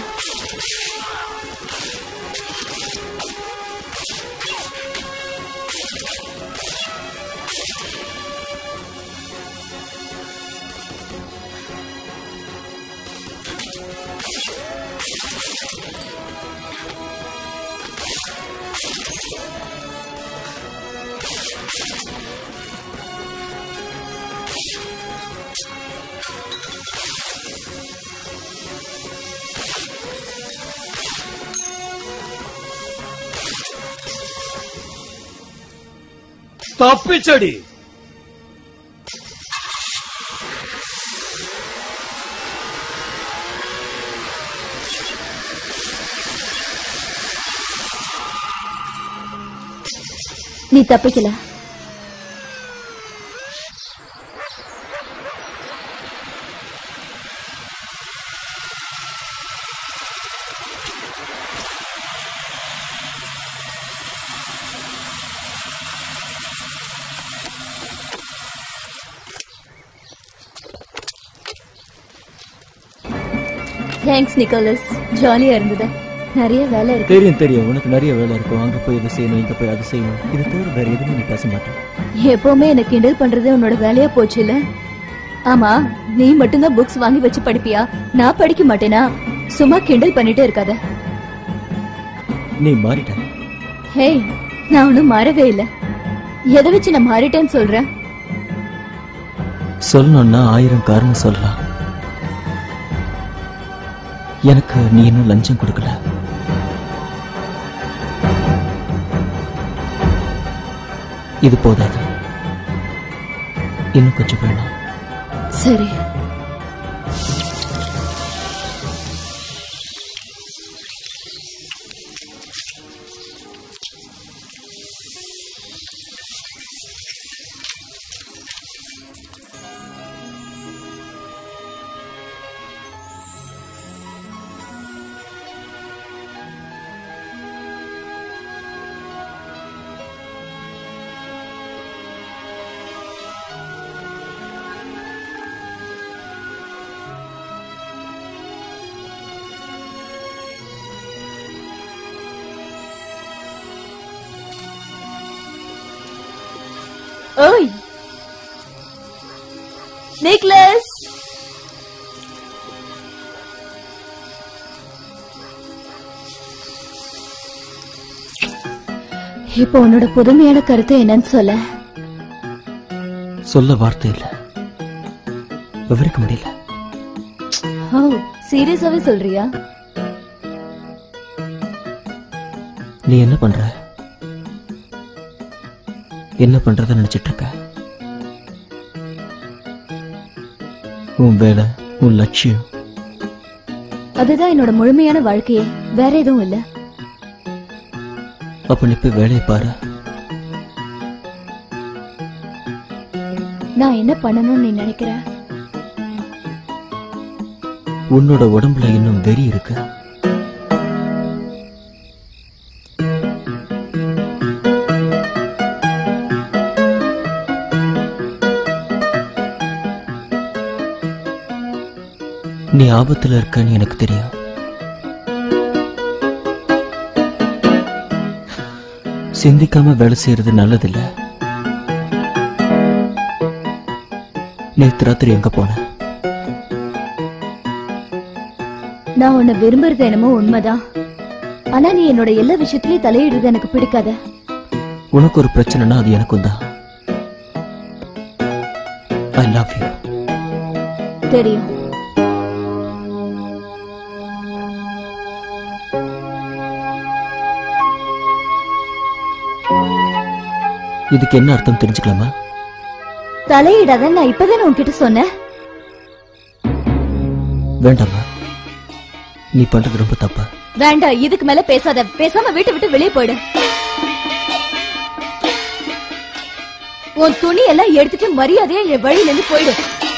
தப்பிச்சடி நீ தப்பிக்கல தேங்க்ஸ் நிக்கோலஸ் ஜாலியா இருந்தது நிறைய வேலை இருக்கு தெரியும் தெரியும் உனக்கு நிறைய வேலை இருக்கும் அங்க போய் இதை செய்யணும் இங்க போய் அதை செய்யணும் இது தவிர வேற எதுவுமே நீ பேச மாட்டேன் எப்பவுமே எனக்கு கிண்டல் பண்றது உன்னோட வேலையா போச்சு இல்ல ஆமா நீ மட்டும்தான் புக்ஸ் வாங்கி வச்சு படிப்பியா நான் படிக்க மாட்டேனா சும்மா கிண்டல் பண்ணிட்டே இருக்காத நீ மாறிட்ட ஹே நான் ஒன்னும் மாறவே இல்ல எதை வச்சு நான் மாறிட்டேன்னு சொல்றேன் சொல்லணும்னா ஆயிரம் காரணம் சொல்லலாம் எனக்கு நீ இன்னும் லஞ்சம் கொடுக்கல இது போதாது இன்னும் கொஞ்சம் வேணும் சரி ஓய் நிக்லஸ் இப்போ உன்னோட புதுமையான கருத்து என்னன்னு சொல்ல சொல்ல வார்த்தை இல்ல விவரிக்க முடியல ஓ சீரியஸாவே சொல்றியா நீ என்ன பண்ற என்ன பண்றத நினைச்சிட்டு இருக்க உன் வேலை உன் லட்சியம் அதுதான் என்னோட முழுமையான வாழ்க்கையே வேற எதுவும் இல்ல அப்ப நீ போய் வேலையை பாரு நான் என்ன பண்ணணும்னு நீ நினைக்கிற உன்னோட உடம்புல இன்னும் வெறி இருக்கு நீ ஆபத்துல இருக்கன்னு எனக்கு தெரியும் சிந்திக்காம வேலை செய்யறது நல்லதில்ல நேத்து ராத்திரி எங்க போன நான் உன்னை விரும்புறது என்னமோ உண்மைதான் ஆனா நீ என்னோட எல்லா விஷயத்திலயும் தலையிடுறது எனக்கு பிடிக்காத உனக்கு ஒரு பிரச்சனைனா அது எனக்கும் தான் ஐ லவ் யூ தெரியும் இதுக்கு என்ன அர்த்தம் தெரிஞ்சுக்கலாமா தலையிடாத நான் இப்பதானே உன்கிட்ட சொன்னேன் வேண்டாமா நீ பண்றது ரொம்ப தப்பா வேண்டாம் இதுக்கு மேல பேசாத பேசாம வீட்டை விட்டு வெளியே போயிடு உன் துணி எல்லாம் எடுத்துட்டு மரியாதையா என் வழியில இருந்து போயிடு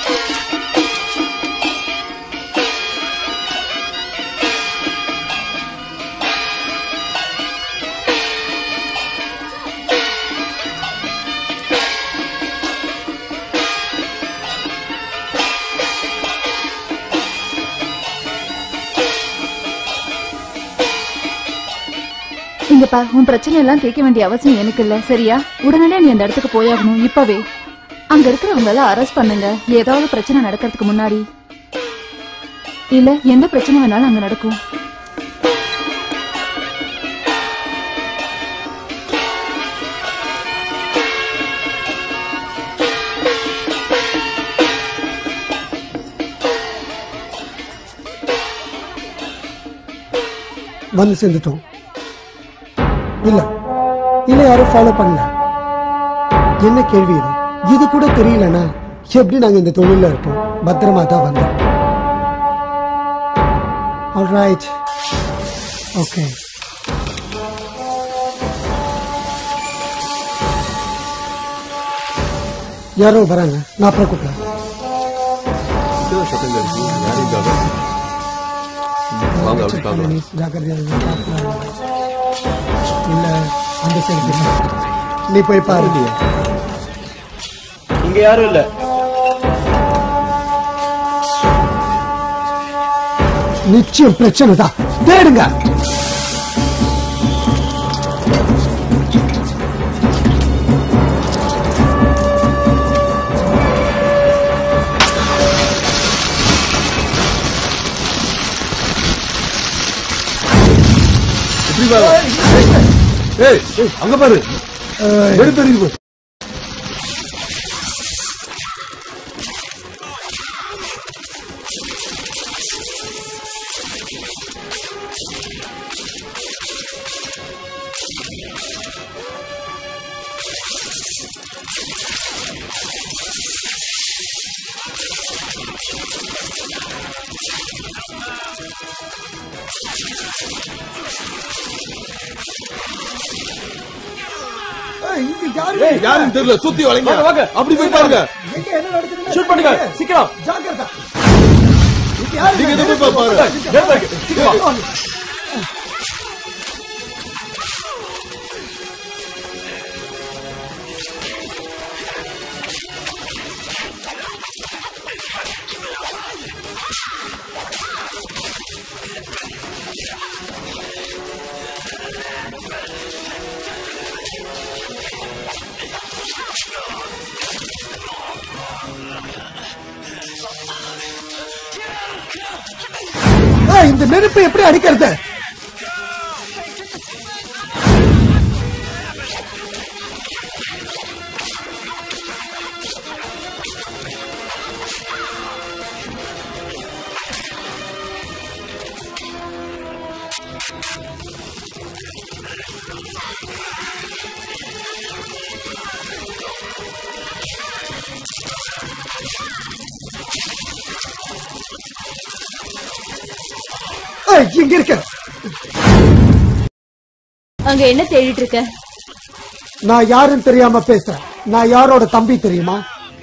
இங்க பா உன் பிரச்சனை எல்லாம் கேட்க வேண்டிய அவசியம் எனக்கு இல்ல சரியா உடனே நீ அந்த இடத்துக்கு போயாகணும் இப்பவே அங்க இருக்கிறவங்க எல்லாம் அரெஸ்ட் பண்ணுங்க ஏதாவது பிரச்சனை நடக்கிறதுக்கு முன்னாடி இல்ல எந்த பிரச்சனை வேணாலும் அங்க நடக்கும் வந்து சேர்ந்துட்டோம் இல்ல இல்ல யாரும் ஃபாலோ பண்ணல என்ன கேள்வி இது இது கூட தெரியலனா எப்படி நாங்க இந்த தொழில இருப்போம் பத்திரமா தான் வந்தோம் ஆல்ரைட் ஓகே யாரோ வராங்க நான் அப்புறம் கூப்பிடுறேன் வாங்க அப்படி பார்க்கலாம் ஜாக்கிரதையா இருங்க, பார்க்கலாம். இல்ல அந்த சைடு நீ போய் பாரு இங்க யாரும் இல்ல நிச்சயம் பிரச்சனை தான் தேடுங்க இப்படி பாரு ஏய் ஏய், அங்க பாரு எடுத்து எறியுது பாரு. இங்க யாரு ஏய், யாருன்னு தெரியல சுத்தி வளைங்க வாங்க, வாங்க. அப்படி போய் பாருங்க எங்க என்ன நடக்குதுன்னு ஷூட் பண்ணுங்க சீக்கிரம் ஜாக்கிரதா இங்க யாரு நீங்க இதை போய் பாரு நேரத்துல இருக்கு. சீக்கிரம் வா. ஏய், இந்த நெருப்பு எப்படி அடிக்கிறது ஏய், இங்க இருக்க அங்க என்ன தேடிட்டு இருக்க நான் யாருன்னு தெரியாம பேசுறேன் நான் யாரோட தம்பி தெரியுமா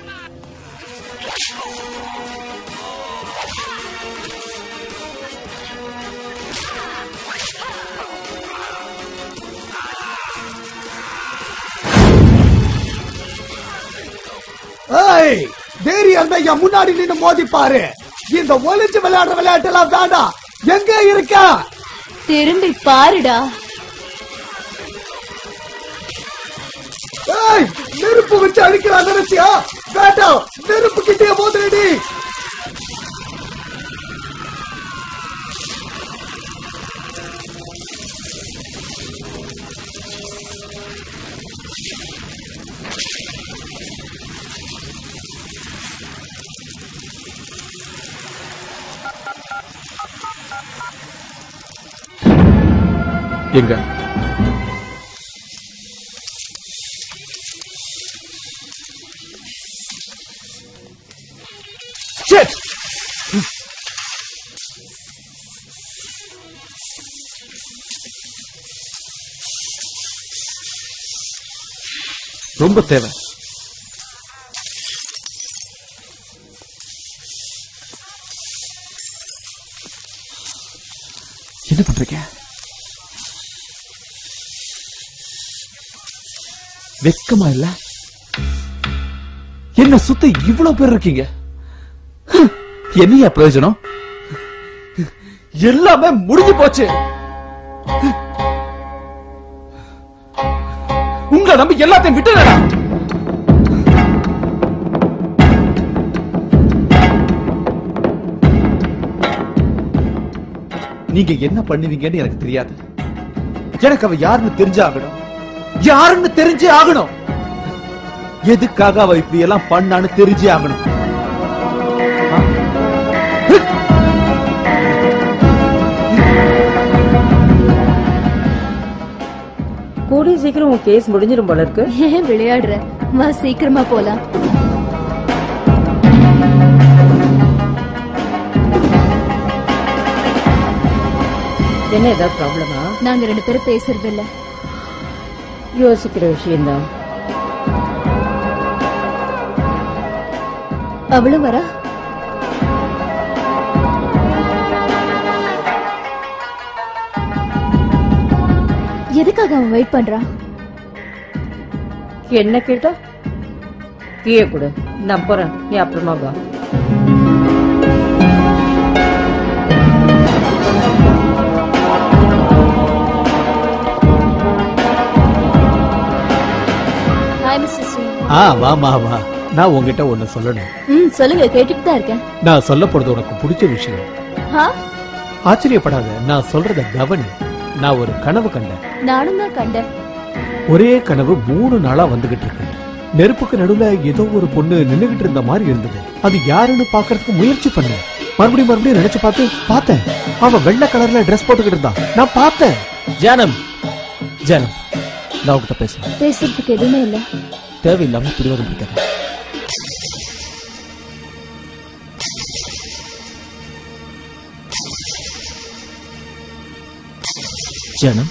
ஏய் தைரியம் இருந்தா என் முன்னாடி நின்னு மோதி பாரு இந்த ஒளிஞ்சு விளையாடுற விளையாட்டு எல்லாம் வேண்டாம் எங்க இருக்க திரும்பி பாருடா ஏய் நெருப்பு வச்சு அழிக்கலாம் நினைச்சியா வேண்டாம் நெருப்பு கிட்டே மோதிரடி எங்க Shit! ரொம்ப தேவை என்ன பண்றீங்க வெக்கமா இல்ல என்ன சுத்த இவ்வளவு பேர் இருக்கீங்க என்னையா பிரயோஜனம் எல்லாமே முடிஞ்சு போச்சு உங்க நம்பி எல்லாத்தையும் விட்டுறா நீங்க என்ன பண்ணுவீங்கன்னு எனக்கு தெரியாது எனக்கு அவ யாருன்னு தெரிஞ்சே ஆகணும் யாருன்னு தெரிஞ்சே ஆகணும் எதுக்காக அவ இப்படி எல்லாம் பண்ணான்னு தெரிஞ்சே ஆகணும் கூடிய சீக்கிரம் உன் கேஸ் முடிஞ்சிடும் போல இருக்கு ஏன் விளையாடுற வா சீக்கிரமா போலாம் என்ன ஏதாவது ப்ராப்ளமா நாங்க ரெண்டு பேரும் பேசுறது இல்ல யோசிக்கிற விஷயம்தான் அவளும் வரா எதுக்காக அவன் வெயிட் பண்றான் என்ன கேட்டா கீழே கொடு நான் போறேன் நீ அப்புறமா வா ஹாய் மிஸ்டர் ஸ்ரீ ஆ வாமா வா நான் உங்ககிட்ட ஒண்ணு சொல்லணும் ம் சொல்லுங்க கேட்டுட்டு தான் இருக்கேன் நான் சொல்ல போறது உனக்கு பிடிச்ச விஷயம் ஹா ஆச்சரியப்படாத நான் சொல்றத கவனி நான் ஒரு கனவு கண்டேன் நானும் தான் கண்டேன் ஒரே கனவு மூணு நாளா வந்துகிட்டு இருக்கு நெருப்புக்கு நடுவுல ஏதோ ஒரு பொண்ணு நின்னுகிட்டு இருந்த மாதிரி இருந்தது அது யாருன்னு பாக்குறதுக்கு முயற்சி பண்ணேன் மறுபடியும் மறுபடியும் நினைச்சு பார்த்து பார்த்தேன் அவ வெள்ளை கலர்ல Dress போட்டுக்கிட்டு இருந்தான் நான் பார்த்தேன் ஜானம் ஜானம் நான் உங்ககிட்ட பேசுறேன் பேசுறதுக்கு எதுவுமே இல்ல தேவையில்லாம பிடிவாதம் பிடிக்காத ஜானம்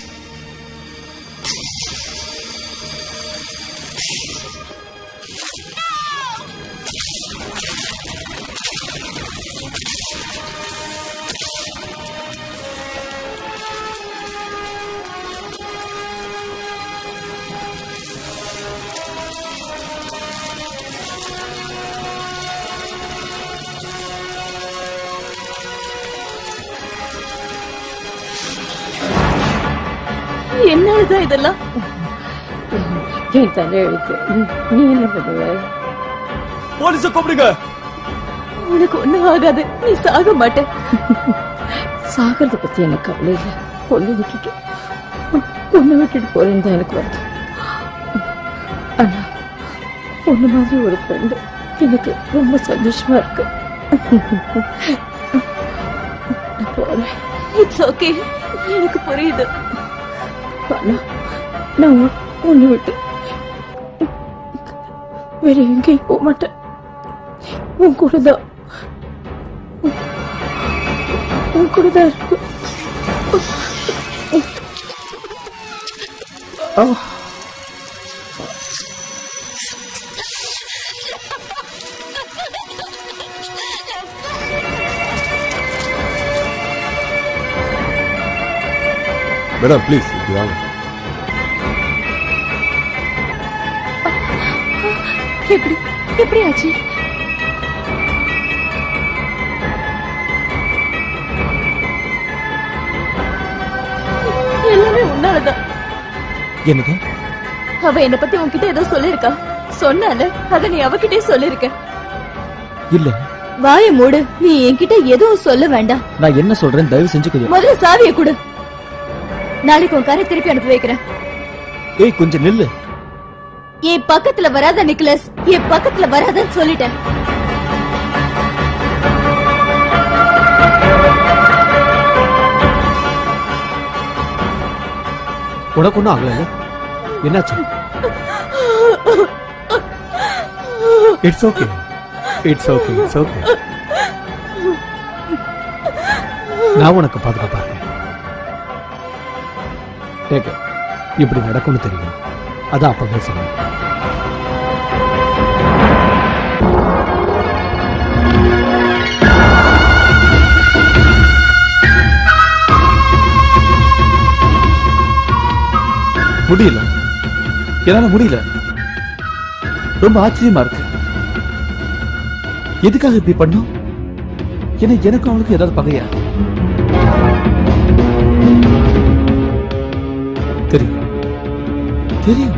என்னதான் இதெல்லாம் என் தலை எழுத்து நீ என்ன பண்ணுவ போலீஸ கூப்பிடுங்க உனக்கு ஒண்ணும் ஆகாது நீ சாக மாட்ட சாகிறத பத்தி எனக்கு கவலை இல்லை பொண்ணு விட்டுட்டு பொண்ணு விட்டுட்டு போறேன்னு தான் எனக்கு வருது ஆனா பொண்ணு மாதிரி ஒரு ஃப்ரெண்டு எனக்கு ரொம்ப சந்தோஷமா இருக்கு நான் போறேன் இட்ஸ் ஓகே எனக்கு புரியுது ஆனா நான் உன்- உன்னை விட்டு வேற எங்கேயும் போக மாட்டேன் உன் கூட தான் உன் கூட தான் இருக்கும் ஆ மேடம் ப்ளீஸ் இப்படி வாங்க எப்படி எப்படி ஆச்சு எல்லாமே உன்னாலதான் என்னது அவ என்ன பத்தி உன்கிட்ட ஏதோ சொல்லிருக்கா சொன்னால அத நீ அவகிட்டே சொல்லிருக்க இல்ல வாய மூடு நீ என்கிட்ட எதுவும் சொல்ல வேண்டாம் நான் என்ன சொல்றேன் தயவு செஞ்சு கொஞ்சம் முதல்ல சாவியை கொடு நாளைக்கு உன் காரை திருப்பி அனுப்பி வைக்கிறேன் ஏய் கொஞ்சம் நில்லு என் பக்கத்துல வராத நிக்கலஸ் என் பக்கத்துல வராதன்னு சொல்லிட்டேன் உனக்கு ஒன்றும் ஆகல என்னாச்சு it's okay it's okay it's okay நான் உனக்கு பாதுகாப்பா இருக்கேன் கேக்க இப்படி நடக்கும்னு தெரியும் அதான் அப்பவே சொன்னேன் முடியல என்னால முடியல ரொம்ப ஆச்சரியமா இருக்கு எதுக்காக இப்படி பண்ணோம் என்ன எனக்கும் அவளுக்கு ஏதாவது பகையா தெரியும் தெரியும்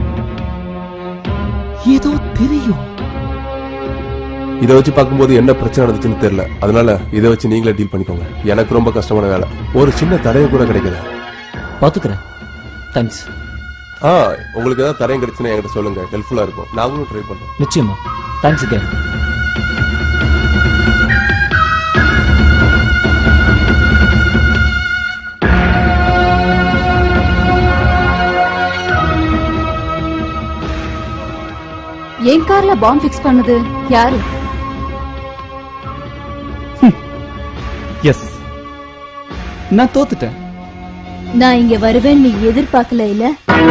ஏதோ தெரியும் இதை வச்சு பார்க்கும்போது என்ன பிரச்சனை நடந்துச்சுன்னு தெரியல அதனால இதை வச்சு நீங்களே டீல் பண்ணிக்கோங்க எனக்கு ரொம்ப கஷ்டமான வேலை ஒரு சின்ன தடையை கூட கிடைக்கல பாத்துக்கிறேன் தேங்க்ஸ் ஆ உங்களுக்கு ஏதாவது தடையும் கிடைச்சுன்னா என்கிட்ட சொல்லுங்க ஹெல்ப்ஃபுல்லா இருக்கும் நாங்களும் ட்ரை பண்றோம் நிச்சயமா தேங்க்ஸ் again என் கார்ல பாம்பு ஃபிக்ஸ் பண்ணது யாரு எஸ் நான் தோத்துட்டேன் நான் இங்க வருவேன் நீ எதிர்பார்க்கல இல்ல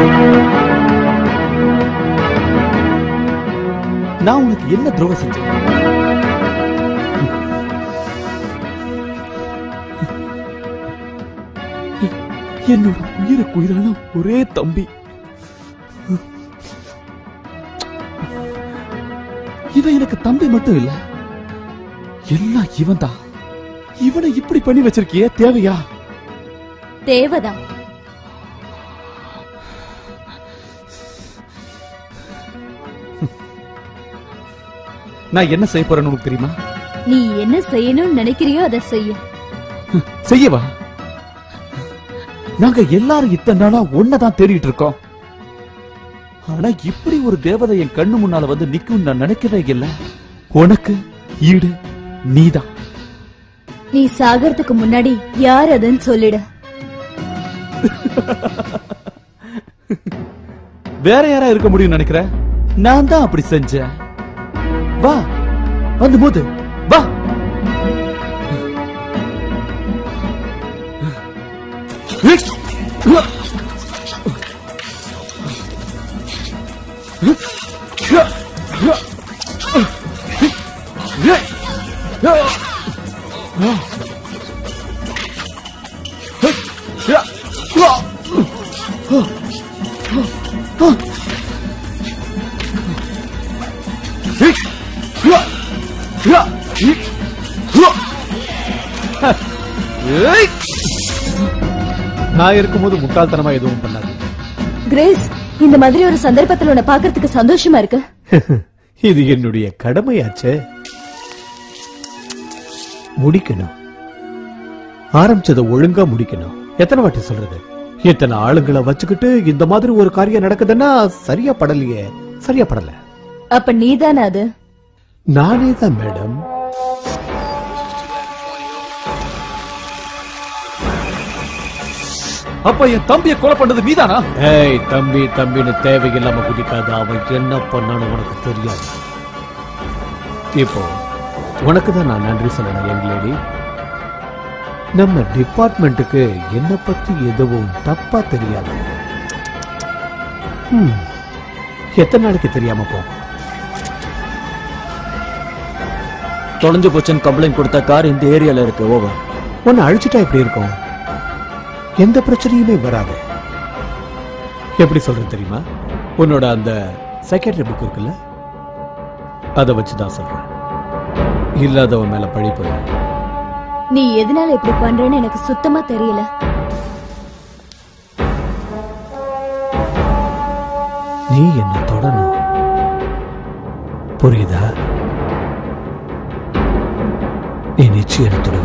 நான் உனக்கு என்ன துரோகம் செஞ்சேன் என்னோட உயிருக்கு உயிரான ஒரே தம்பி இவன் எனக்கு தம்பி மட்டும் இல்ல எல்லாம் இவன் தான் இவனை இப்படி பண்ணி வச்சிருக்கியே தேவையா தேவைதான் நான் என்ன செய்ய போறேன்னு உனக்கு தெரியுமா நீ என்ன செய்யணும்னு நினைக்கிறியோ அதை செய்ய செய்யவா நாங்க எல்லாரும் இத்தனை நாளா ஒன்னதான் தேடிட்டு இருக்கோம் ஆனா இப்படி ஒரு தேவதை என் கண்ணு முன்னால வந்து நிக்கும் நான் நினைக்கவே இல்ல உனக்கு ஈடு நீதான் நீ சாகறதுக்கு முன்னாடி யார் அதுன்னு சொல்லிடு வேற யாரா இருக்க முடியும் நினைக்கிற நான் தான் அப்படி செஞ்சேன் வா வந்து மோது வா நான் இருக்கும்போது முட்டாள்தனமா எதுவும் பண்ணாது கிரேஸ் இந்த மாதிரி ஒரு சந்தர்ப்பத்துல உன்னை பாக்குறதுக்கு சந்தோஷமா இருக்கு இது என்னுடைய கடமையாச்சே முடிக்கணும் ஆரம்பிச்சதை ஒழுங்கா முடிக்கணும் எத்தனை வாட்டி சொல்றது இத்தனை ஆளுங்களை வச்சுக்கிட்டு இந்த மாதிரி ஒரு காரியம் நடக்குதுன்னா சரியா படலையே சரியா படல அப்ப நீதானே அது நானே தான் மேடம் அப்ப என் தம்பியை கொலை பண்ணது நீதானா ஏய் தம்பி தம்பின்னு தேவையில்லாம குதிக்காத அவன் என்ன பண்ணான்னு உனக்கு தெரியாது இப்போ உனக்கு தான் நான் நன்றி சொல்லணும் யங் லேடி நம்ம டிபார்ட்மெண்ட்டுக்கு என்ன பத்தி எதுவும் தப்பா தெரியாது ஹம், எத்தனை நாளைக்கு தெரியாம போகும் தொலைஞ்சு போச்சுன்னு கம்ப்ளைண்ட் கொடுத்த கார் இந்த ஏரியால இருக்கு ஓவர் உன்னை அழிச்சிட்டா எப்படி இருக்கும் எந்த பிரச்சனையுமே வராது எப்படி சொல்றது தெரியுமா உன்னோட அந்த செக்ரட்டரி புக் இருக்குல்ல அதை வச்சுதான் சொல்றேன் இல்லாதவன் மேல பழி போயிடும் நீ எதனால இப்படி பண்றேன்னு எனக்கு சுத்தமா தெரியல நீ நீ என்ன தொடணும் புரியுதா நீ நிச்சயம் தொடுவ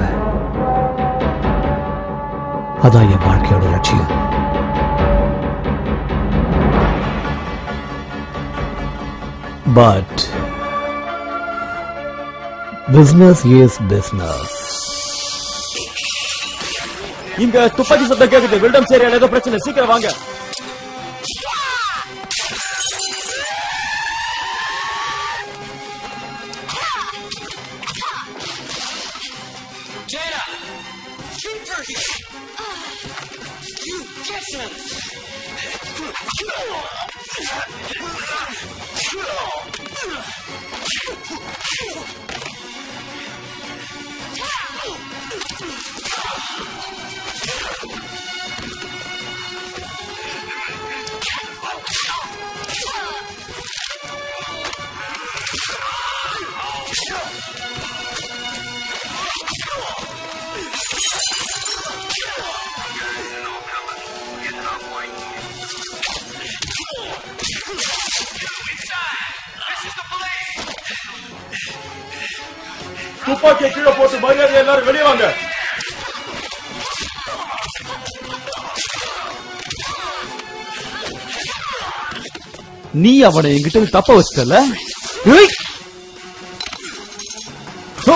அதான் என் வாழ்க்கையோட லட்சியம் பட் பிசினஸ் இஸ் பிசினஸ் இங்க துப்பாக்கி சத்தம் கேக்குது வில்டம் சரியான ஏதோ பிரச்சனை சீக்கிரம் வாங்க துப்பாக்கியை கீழே போட்டு மரியாதை எல்லாரும் வெளியே வாங்க நீ அவனை என்கிட்ட இருந்து தப்ப வச்சிட்டல ஏய்! ஹோ!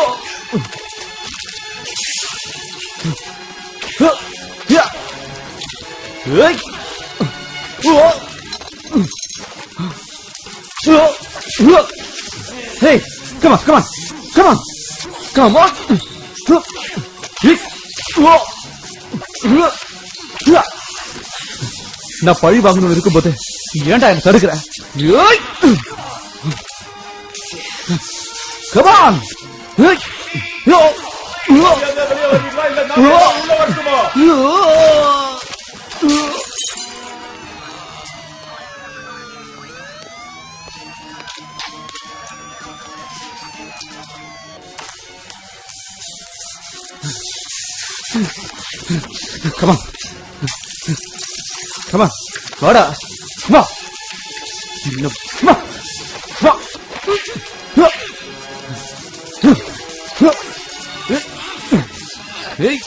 ஹோ! யா! ஏய்! ஓ! ஓ! ஓ! Hey, come on, come on, come on, come on. ஏய்! ஓ! ஓ! யா! நான் பழி வாங்கணும்னு இருக்கும்போது ஏன்டா என்ன தடுக்கிற ஏய்! Come on! ஏய்! யோ! யோ! வெளியே வரீங்களா இல்ல நான் உள்ள வரட்டுமா யோ! Come on. Come on. வாடா வா இன்னும் வா வா ஏய்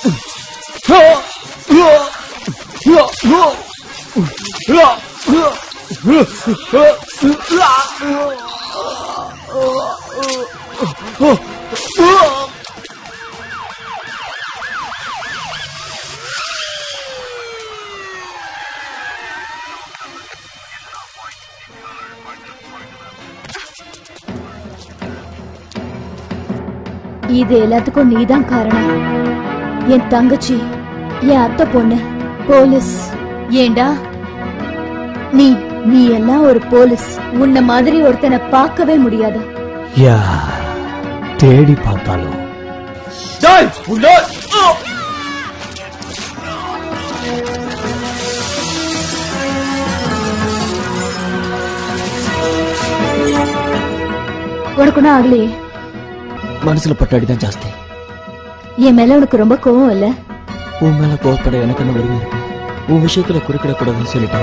இது எல்லாத்துக்கும் நீதான் காரணம் என் தங்கச்சி என் அத்தை பொண்ணு போலீஸ் ஏண்டா நீ நீ எல்லாம் ஒரு போலீஸ் உன்ன மாதிரி ஒருத்தனை பார்க்கவே முடியாது யா தேடி பார்த்தாலும் டேய் உள்ள உனக்கு ஒன்றும் ஆகலையே மனசுல பட்ட அடிதான் ஜாஸ்தி என் மேல உனக்கு ரொம்ப கோவம் இல்ல உன் மேல கோவப்பட எனக்கு என்ன உரிமை இருக்கு உன் விஷயத்துல குறுக்கிட கூடாதுன்னு சொல்லிட்டேன்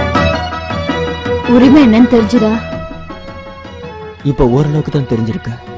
உரிமை என்னன்னு தெரிஞ்சுதா இப்ப ஓரளவுக்கு தான் தெரிஞ்சிருக்க